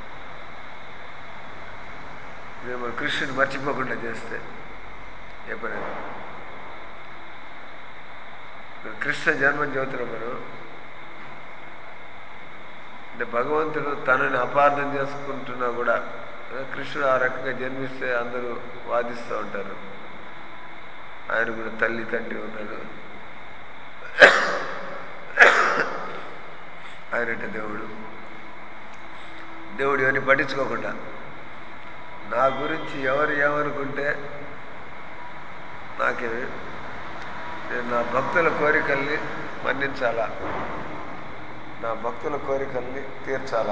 Speaker 1: ఇదే మన కృష్ణుని మర్చిపోకుండా చేస్తే ఏ పని అయినా. ఇప్పుడు కృష్ణ జన్మం చదువుతున్నాం మనం అంటే భగవంతుడు తనని అపార్థం చేసుకుంటున్నా కూడా ఆ, కృష్ణుడు ఆ రకంగా జన్మిస్తే అందరూ వాదిస్తూ ఉంటారు ఆయన కూడా తల్లి తండ్రి ఉన్నాడు ఆయనంటే దేవుడు దేవుడు ఇవన్నీ పట్టించుకోకుండా నా గురించి ఎవరు ఏమనుకుంటే నాకేమి నేను నా భక్తుల కోరికల్ని మన్నించాలా నా భక్తుల కోరికల్ని తీర్చాలా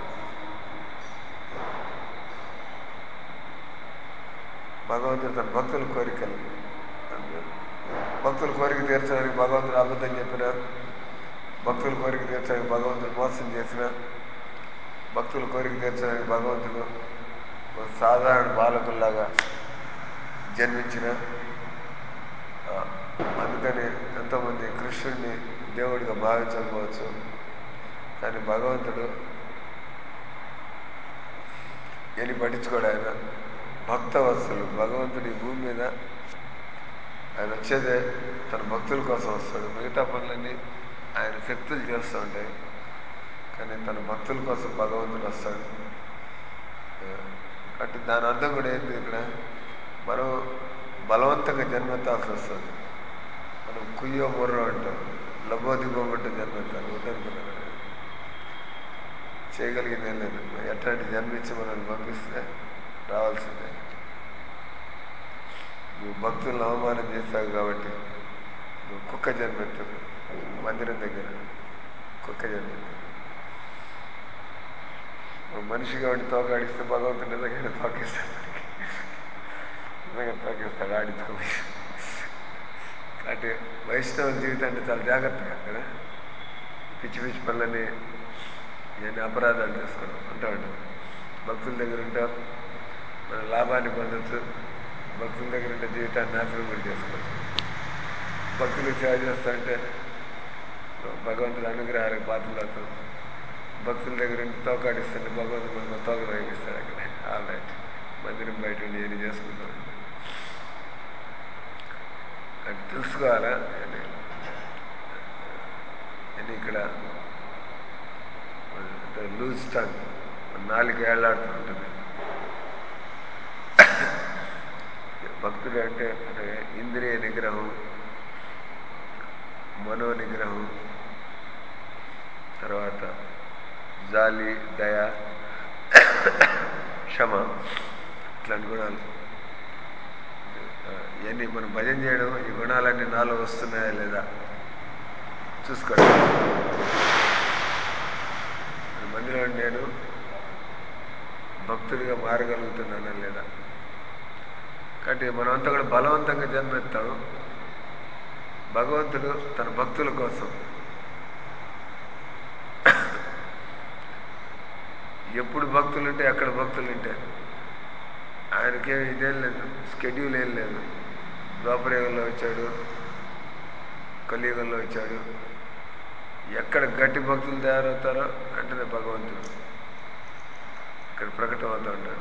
Speaker 1: భగవంతుడు తన భక్తుల కోరికల్ని భక్తుల కోరిక తీర్చడానికి భగవంతుడు అబద్ధం చెప్పిన భక్తుల కోరిక తీర్చడానికి భగవంతుడు మోసం చేసిన భక్తుల కోరిక తీర్చడానికి భగవంతుడు ఒక సాధారణ బాలకుల్లాగా జన్మించిన ఆ, అందుకని ఎంతోమంది కృష్ణుడిని దేవుడిగా భావించకపోవచ్చు కానీ భగవంతుడు ఎన్ని పట్టించుకోడు ఆయన భక్తవత్సలు భగవంతుడు ఈ భూమి మీద ఆయన వచ్చేదే తన భక్తుల కోసం వస్తాడు మిగతా పనులన్నీ ఆయన శక్తులు చేస్తూ ఉంటాయి కానీ తన భక్తుల కోసం భగవంతుడు వస్తాడు ఆ, కాబట్టి దాని అర్థం కూడా ఏంటి ఇక్కడ మనం బలవంతంగా జన్మెత్తాల్సి వస్తుంది మనం కుయ్యో ముర్రో అంటాం లబో దిగోబట్ట జన్మెత్తాలి వద్దనుకున్నాను చేయగలిగింది ఏం లేదు ఎట్లాంటి జన్మించి మనల్ని పంపిస్తే రావాల్సిందే నువ్వు భక్తులను అవమానం చేస్తావు కాబట్టి నువ్వు కుక్క జన్మెత్తు మందిరం దగ్గర కుక్క జన్మెత్తు మనిషిగా ఉండి తోక ఆడిస్తే భగవంతుడు నిజంగానే తోకేస్తాడు నిజంగా తోకేస్తాడు ఆడించుకోవాలి కాబట్టి వైష్ణవ జీవితాన్ని చాలా జాగ్రత్తగా కదా పిచ్చి పిచ్చి పనులని ఇవన్నీ అపరాధాలు చేసుకోవడం అంటూ ఉంటాం భక్తుల దగ్గర ఉంటాం మన లాభాన్ని పొందొచ్చు భక్తుల దగ్గర ఉంటే జీవితాన్ని నాశనం కూడా చేసుకోవచ్చు భక్తులు సేవ చేస్తుంటే భగవంతుడి అనుగ్రహాలకు పాత్రలు అవుతాం భక్తుల దగ్గర ఉండి తోకాడిస్తుంటే భగవంతుడు మనకు తోక వేగిస్తాడు అక్కడ ఆల్ రైట్ మందిరం బయట ఉండి ఏది చేసుకుంటాం అది తెలుసుకోవాలా అని అని ఇక్కడ లూజ్ టంగ్ నాలుగు ఏళ్ళాడుతూ ఉంటుంది భక్తుడు అంటే అంటే ఇంద్రియ నిగ్రహం మనో నిగ్రహం తర్వాత జాలి దయ క్షమ ఇట్లాంటి గుణాలు ఆ, ఇవన్నీ మనం భజన చేయడం ఈ గుణాలన్నీ నాలో వస్తున్నాయా లేదా చూసుకోండి మందిలో నేను భక్తుడిగా మారగలుగుతున్నానా లేదా కాబట్టి మనమంతా కూడా బలవంతంగా జన్మెత్తాం భగవంతుడు తన భక్తుల కోసం ఎప్పుడు భక్తులు ఉంటే ఎక్కడ భక్తులు ఉంటే ఆయనకేం ఇదేం లేదు స్కెడ్యూల్ ఏం లేదు ద్వాపరయుగంలో వచ్చాడు కలియుగంలో వచ్చాడు ఎక్కడ గట్టి భక్తులు తయారవుతారో వెంటనే భగవంతుడు ఇక్కడ ప్రకటన అవుతూ ఉంటాడు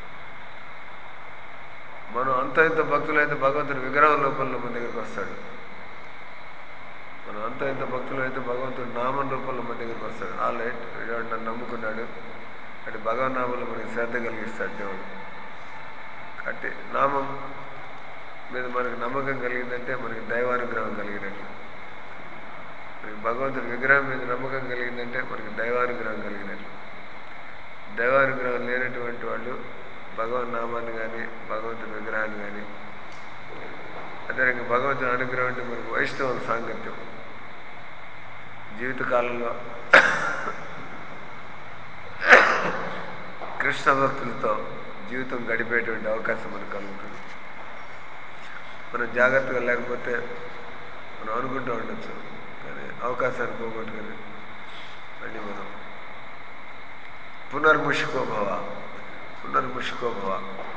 Speaker 1: మనం అంత ఇంత భక్తులైతే భగవంతుడు విగ్రహం రూపంలో మన దగ్గరికి వస్తాడు మనం అంత ఇంత భక్తులు అయితే భగవంతుడు నామం రూపంలో మన దగ్గరికి వస్తాడు ఆల్ రైట్ వీడు నన్ను నమ్ముకున్నాడు అంటే భగవన్ నామంలో మనకి శ్రద్ధ కలిగిస్తాడు దేవుడు కాబట్టి నామం మీద మనకు నమ్మకం కలిగిందంటే మనకి దైవానుగ్రహం కలిగినట్లు మనకి భగవంతుడి విగ్రహం మీద నమ్మకం కలిగిందంటే మనకి దైవానుగ్రహం కలిగినట్లు దైవానుగ్రహం లేనటువంటి వాళ్ళు భగవన్ నామాన్ని కానీ భగవంతుడి విగ్రహాన్ని కానీ అదేవిధంగా భగవంతుని అనుగ్రహం అంటే మనకు వైష్ణవుల సాంగత్యం జీవితకాలంలో కృష్ణ భక్తులతో జీవితం గడిపేటువంటి అవకాశం మనకు కలుగుతుంది మనం జాగ్రత్తగా లేకపోతే మనం అనుకుంటూ ఉండొచ్చు కానీ అవకాశాన్ని పోగొట్టుకొని మళ్ళీ మనం పునర్ముషికోభవ పునర్ముషికోభవ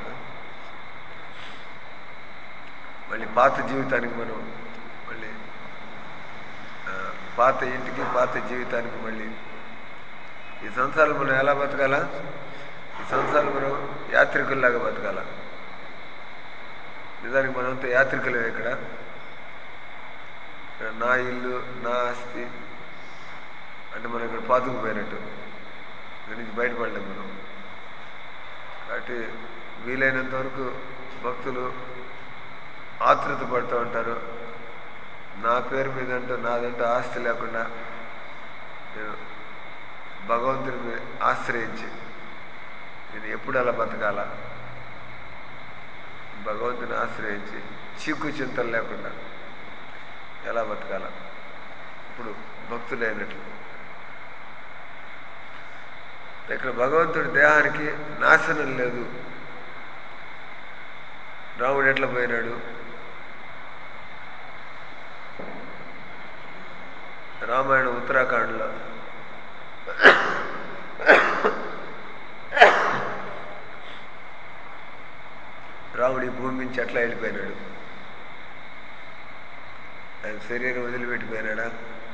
Speaker 1: మళ్ళీ పాత జీవితానికి మనం మళ్ళీ ఆ, పాత ఇంటికి పాత జీవితానికి మళ్ళీ ఈ సంవత్సరాలు మనం ఎలా బతకాలా ఈ సంవత్సరాలు మనం యాత్రికుల్లాగా బతకాల నిజానికి మనంతా యాత్రికులే ఇక్కడ నా ఇల్లు నా ఆస్తి అంటే మనం ఇక్కడ పాతుకుపోయినట్టు ఇక్కడి నుంచి బయటపడలేం మనం కాబట్టి వీలైనంత వరకు భక్తులు ఆతృత పడుతూ ఉంటారు నా పేరు మీద అంటూ నాదంటూ ఆస్తి లేకుండా నేను భగవంతుని మీద ఆశ్రయించి నేను ఎప్పుడు అలా బతకాల భగవంతుని ఆశ్రయించి చీకు చింతలు లేకుండా ఎలా బతకాల ఇప్పుడు భక్తులైనట్లు ఇక్కడ భగవంతుడి దేహానికి నాశనం లేదు రాముడు ఎట్లా పోయినాడు రామాయణ ఉత్తరాఖండ్లో రాముడు ఈ భూమి నుంచి ఎట్లా వెళ్ళిపోయినాడు ఆయన శరీరం వదిలిపెట్టిపోయినాడా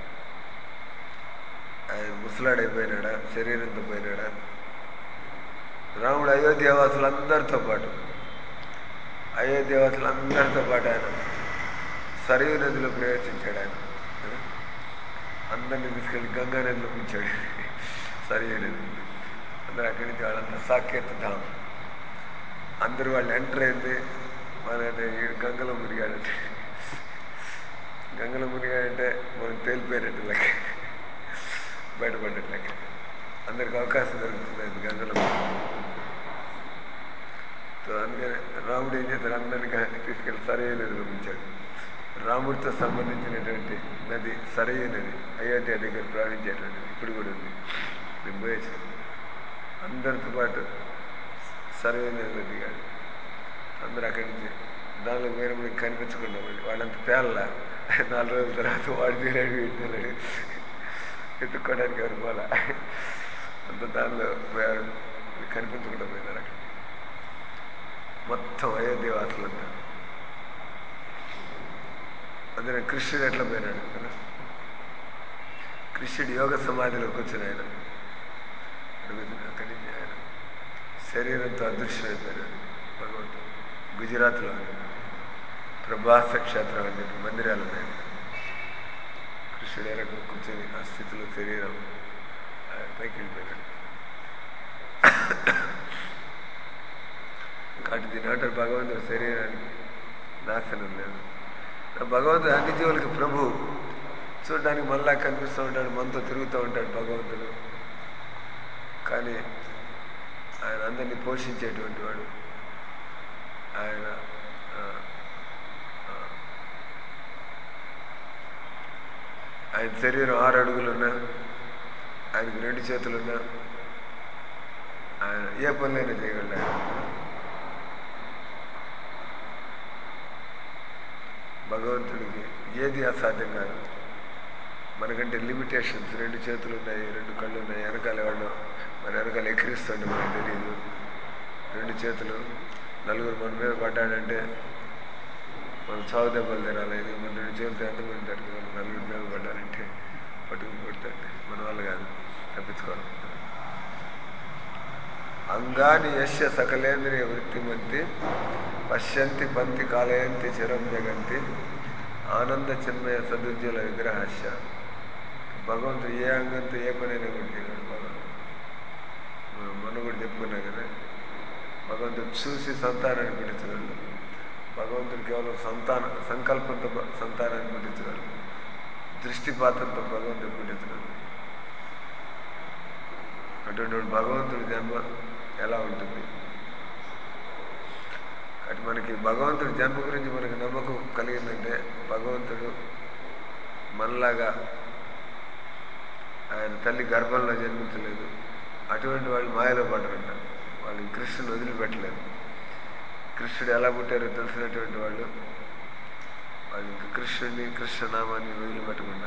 Speaker 1: ఆయన ముసలాడైపోయినాడా శరీరంతో పోయినాడా రాముడు అయోధ్యవాసులందరితో పాటు అయోధ్యవాసులందరితో పాటు ఆయన సరియు నదిలో ప్రవేశించాడు ఆయన అందరిని తీసుకెళ్ళి గంగా నదిలో ముంచాడు సరియు నది అందరూ అక్కడి నుంచి వాళ్ళంతా సాకేత్ ధామ్ అందరూ వాళ్ళు ఎంటర్ అయింది మన ఈడు గంగలో మునిగాడంటే గంగలో మునిగాడంటే మనం తేలిపోయినట్టు లెక్క బయటపడ్డట్టు లెక్క అందరికి అవకాశం దొరుకుతుంది గంగలో సో అందుకని రాముడు ఏం చేశాడు అందరినీ తీసుకెళ్ళి సరైన నది పంపించాడు రాముడితో సంబంధించినటువంటి నది సరైన నది అయోధ్య దగ్గర ప్రవహించేటువంటిది ఇప్పుడు కూడా ఉంది మేము పోయేసాం అందరితో పాటు సర్వేంద్రులు దిగాడు అందరూ అక్కడి నుంచి దానిలో పోయినప్పుడు ఇంక కనిపించకుండా పోయింది వాళ్ళంతా తేలలా నాలుగు రోజుల తర్వాత వాడు తీరాడు వీడు తీరాడు ఎత్తుక్కోవడానికి ఎవరు పోలా అంత దానిలో పోయారు కనిపించకుండా పోయినారు అక్కడ మొత్తం అయోధ్య వాసులంతా అందులో కృష్ణుడు ఎట్లా పోయినాడు కదా కృష్ణుడు యోగ సమాధిలో కూర్చుని ఆయన అడుగుతుంది అక్కడి నుంచి ఆయన శరీరంతో అదృశ్యమైపోయినాడు భగవంతుడు గుజరాత్లో ప్రభాస క్షేత్రం అని చెప్పి మందిరాలు ఉన్నాయి కృష్ణుడు ఏ రకంగా కూర్చొని ఆ స్థితిలో శరీరం ఆయన పైకి వెళ్ళిపోయినాడు కాబట్టి దీని అంటారు భగవంతుడు శరీరానికి నాశనం లేదు భగవంతుడు అన్ని జీవులకి ప్రభు చూడడానికి మళ్ళా కనిపిస్తూ ఉంటాడు మనతో తిరుగుతూ ఉంటాడు భగవంతుడు కానీ ఆయన అందరినీ పోషించేటువంటి వాడు ఆయన ఆ, ఆ, ఆయన శరీరం ఆరు అడుగులున్నా ఆయనకు రెండు చేతులున్నా ఆయన ఏ పనులైనా చేయగలడు ఆయన భగవంతుడికి ఏది అసాధ్యం కాదు మనకంటే లిమిటేషన్స్ రెండు చేతులు ఉన్నాయి రెండు కళ్ళు ఉన్నాయి వెనకాల వాళ్ళు మన వెనకాల ఎక్కిరిస్తుంటే మనకు తెలియదు రెండు చేతులు నలుగురు మన మీద పడ్డాడంటే మనం చావు దెబ్బలు తినాలి ఇది మన రెండు చేతులతో ఎంతమంది దానికి మనం నలుగురు మీద పడ్డారంటే పట్టుకుని కొడుతుంటే మన వల్ల కాదు తప్పించుకోవాలి అంగాని యశ్య సకలేంద్రియ వృత్తిమంతి పశ్యంతి పంతి కాలయంతి చిరం జగంతి ఆనంద చిన్మయ సదుజ్వల విగ్రహస్య భగవంతుడు ఏ అంగంతో ఏ పనైనా కూడా చేయగలడు భగవంతుడు మనం మొన్న కూడా చెప్పుకున్నాం కదా భగవంతుడు చూసి సంతానాన్ని పుట్టించగలడు భగవంతుడు కేవలం సంతాన సంకల్పంతో భ- సంతానాన్ని పుట్టించగలడు దృష్టిపాతంతో భగవంతుడు పుట్టించగలడు అటువంటి వాడు భగవంతుడి జన్మ ఎలా ఉంటుంది కాబట్టి మనకి భగవంతుడి జన్మ గురించి మనకి నమ్మకం కలిగిందంటే భగవంతుడు మనలాగా ఆయన తల్లి గర్భంలో జన్మించలేదు అటువంటి వాళ్ళు మాయలో పడరంట వాళ్ళు కృష్ణుని వదిలిపెట్టలేరు కృష్ణుడు ఎలా పుట్టారో తెలిసినటువంటి వాళ్ళు వాళ్ళు ఇంకా కృష్ణుడిని కృష్ణనామాన్ని వదిలిపెట్టకుండా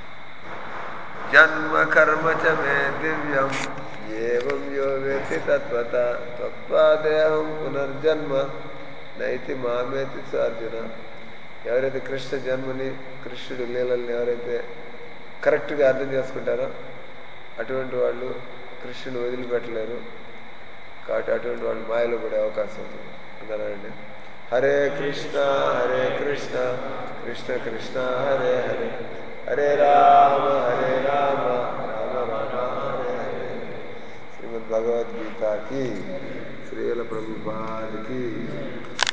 Speaker 1: జన్మ కర్మ చ మే దివ్యం ఏవం యో వేతి తత్వత తత్వాదేహం పునర్జన్మ నైతి మామేతి స అర్జున ఎవరైతే కృష్ణ జన్మని కృష్ణుడి లీలల్ని ఎవరైతే కరెక్ట్గా అర్థం చేసుకుంటారో అటువంటి వాళ్ళు కృష్ణుని వదిలిపెట్టలేరు కాబట్టి అటువంటి వాళ్ళు మాయలో పడే అవకాశం ఉంటుంది అంటారండి హరే కృష్ణ హరే కృష్ణ కృష్ణ కృష్ణ హరే హరే హరే రామ హరే రామ రామ రామ హరే హరే శ్రీమద్ భగవద్గీత కి శ్రీల ప్రభుపాద్ కి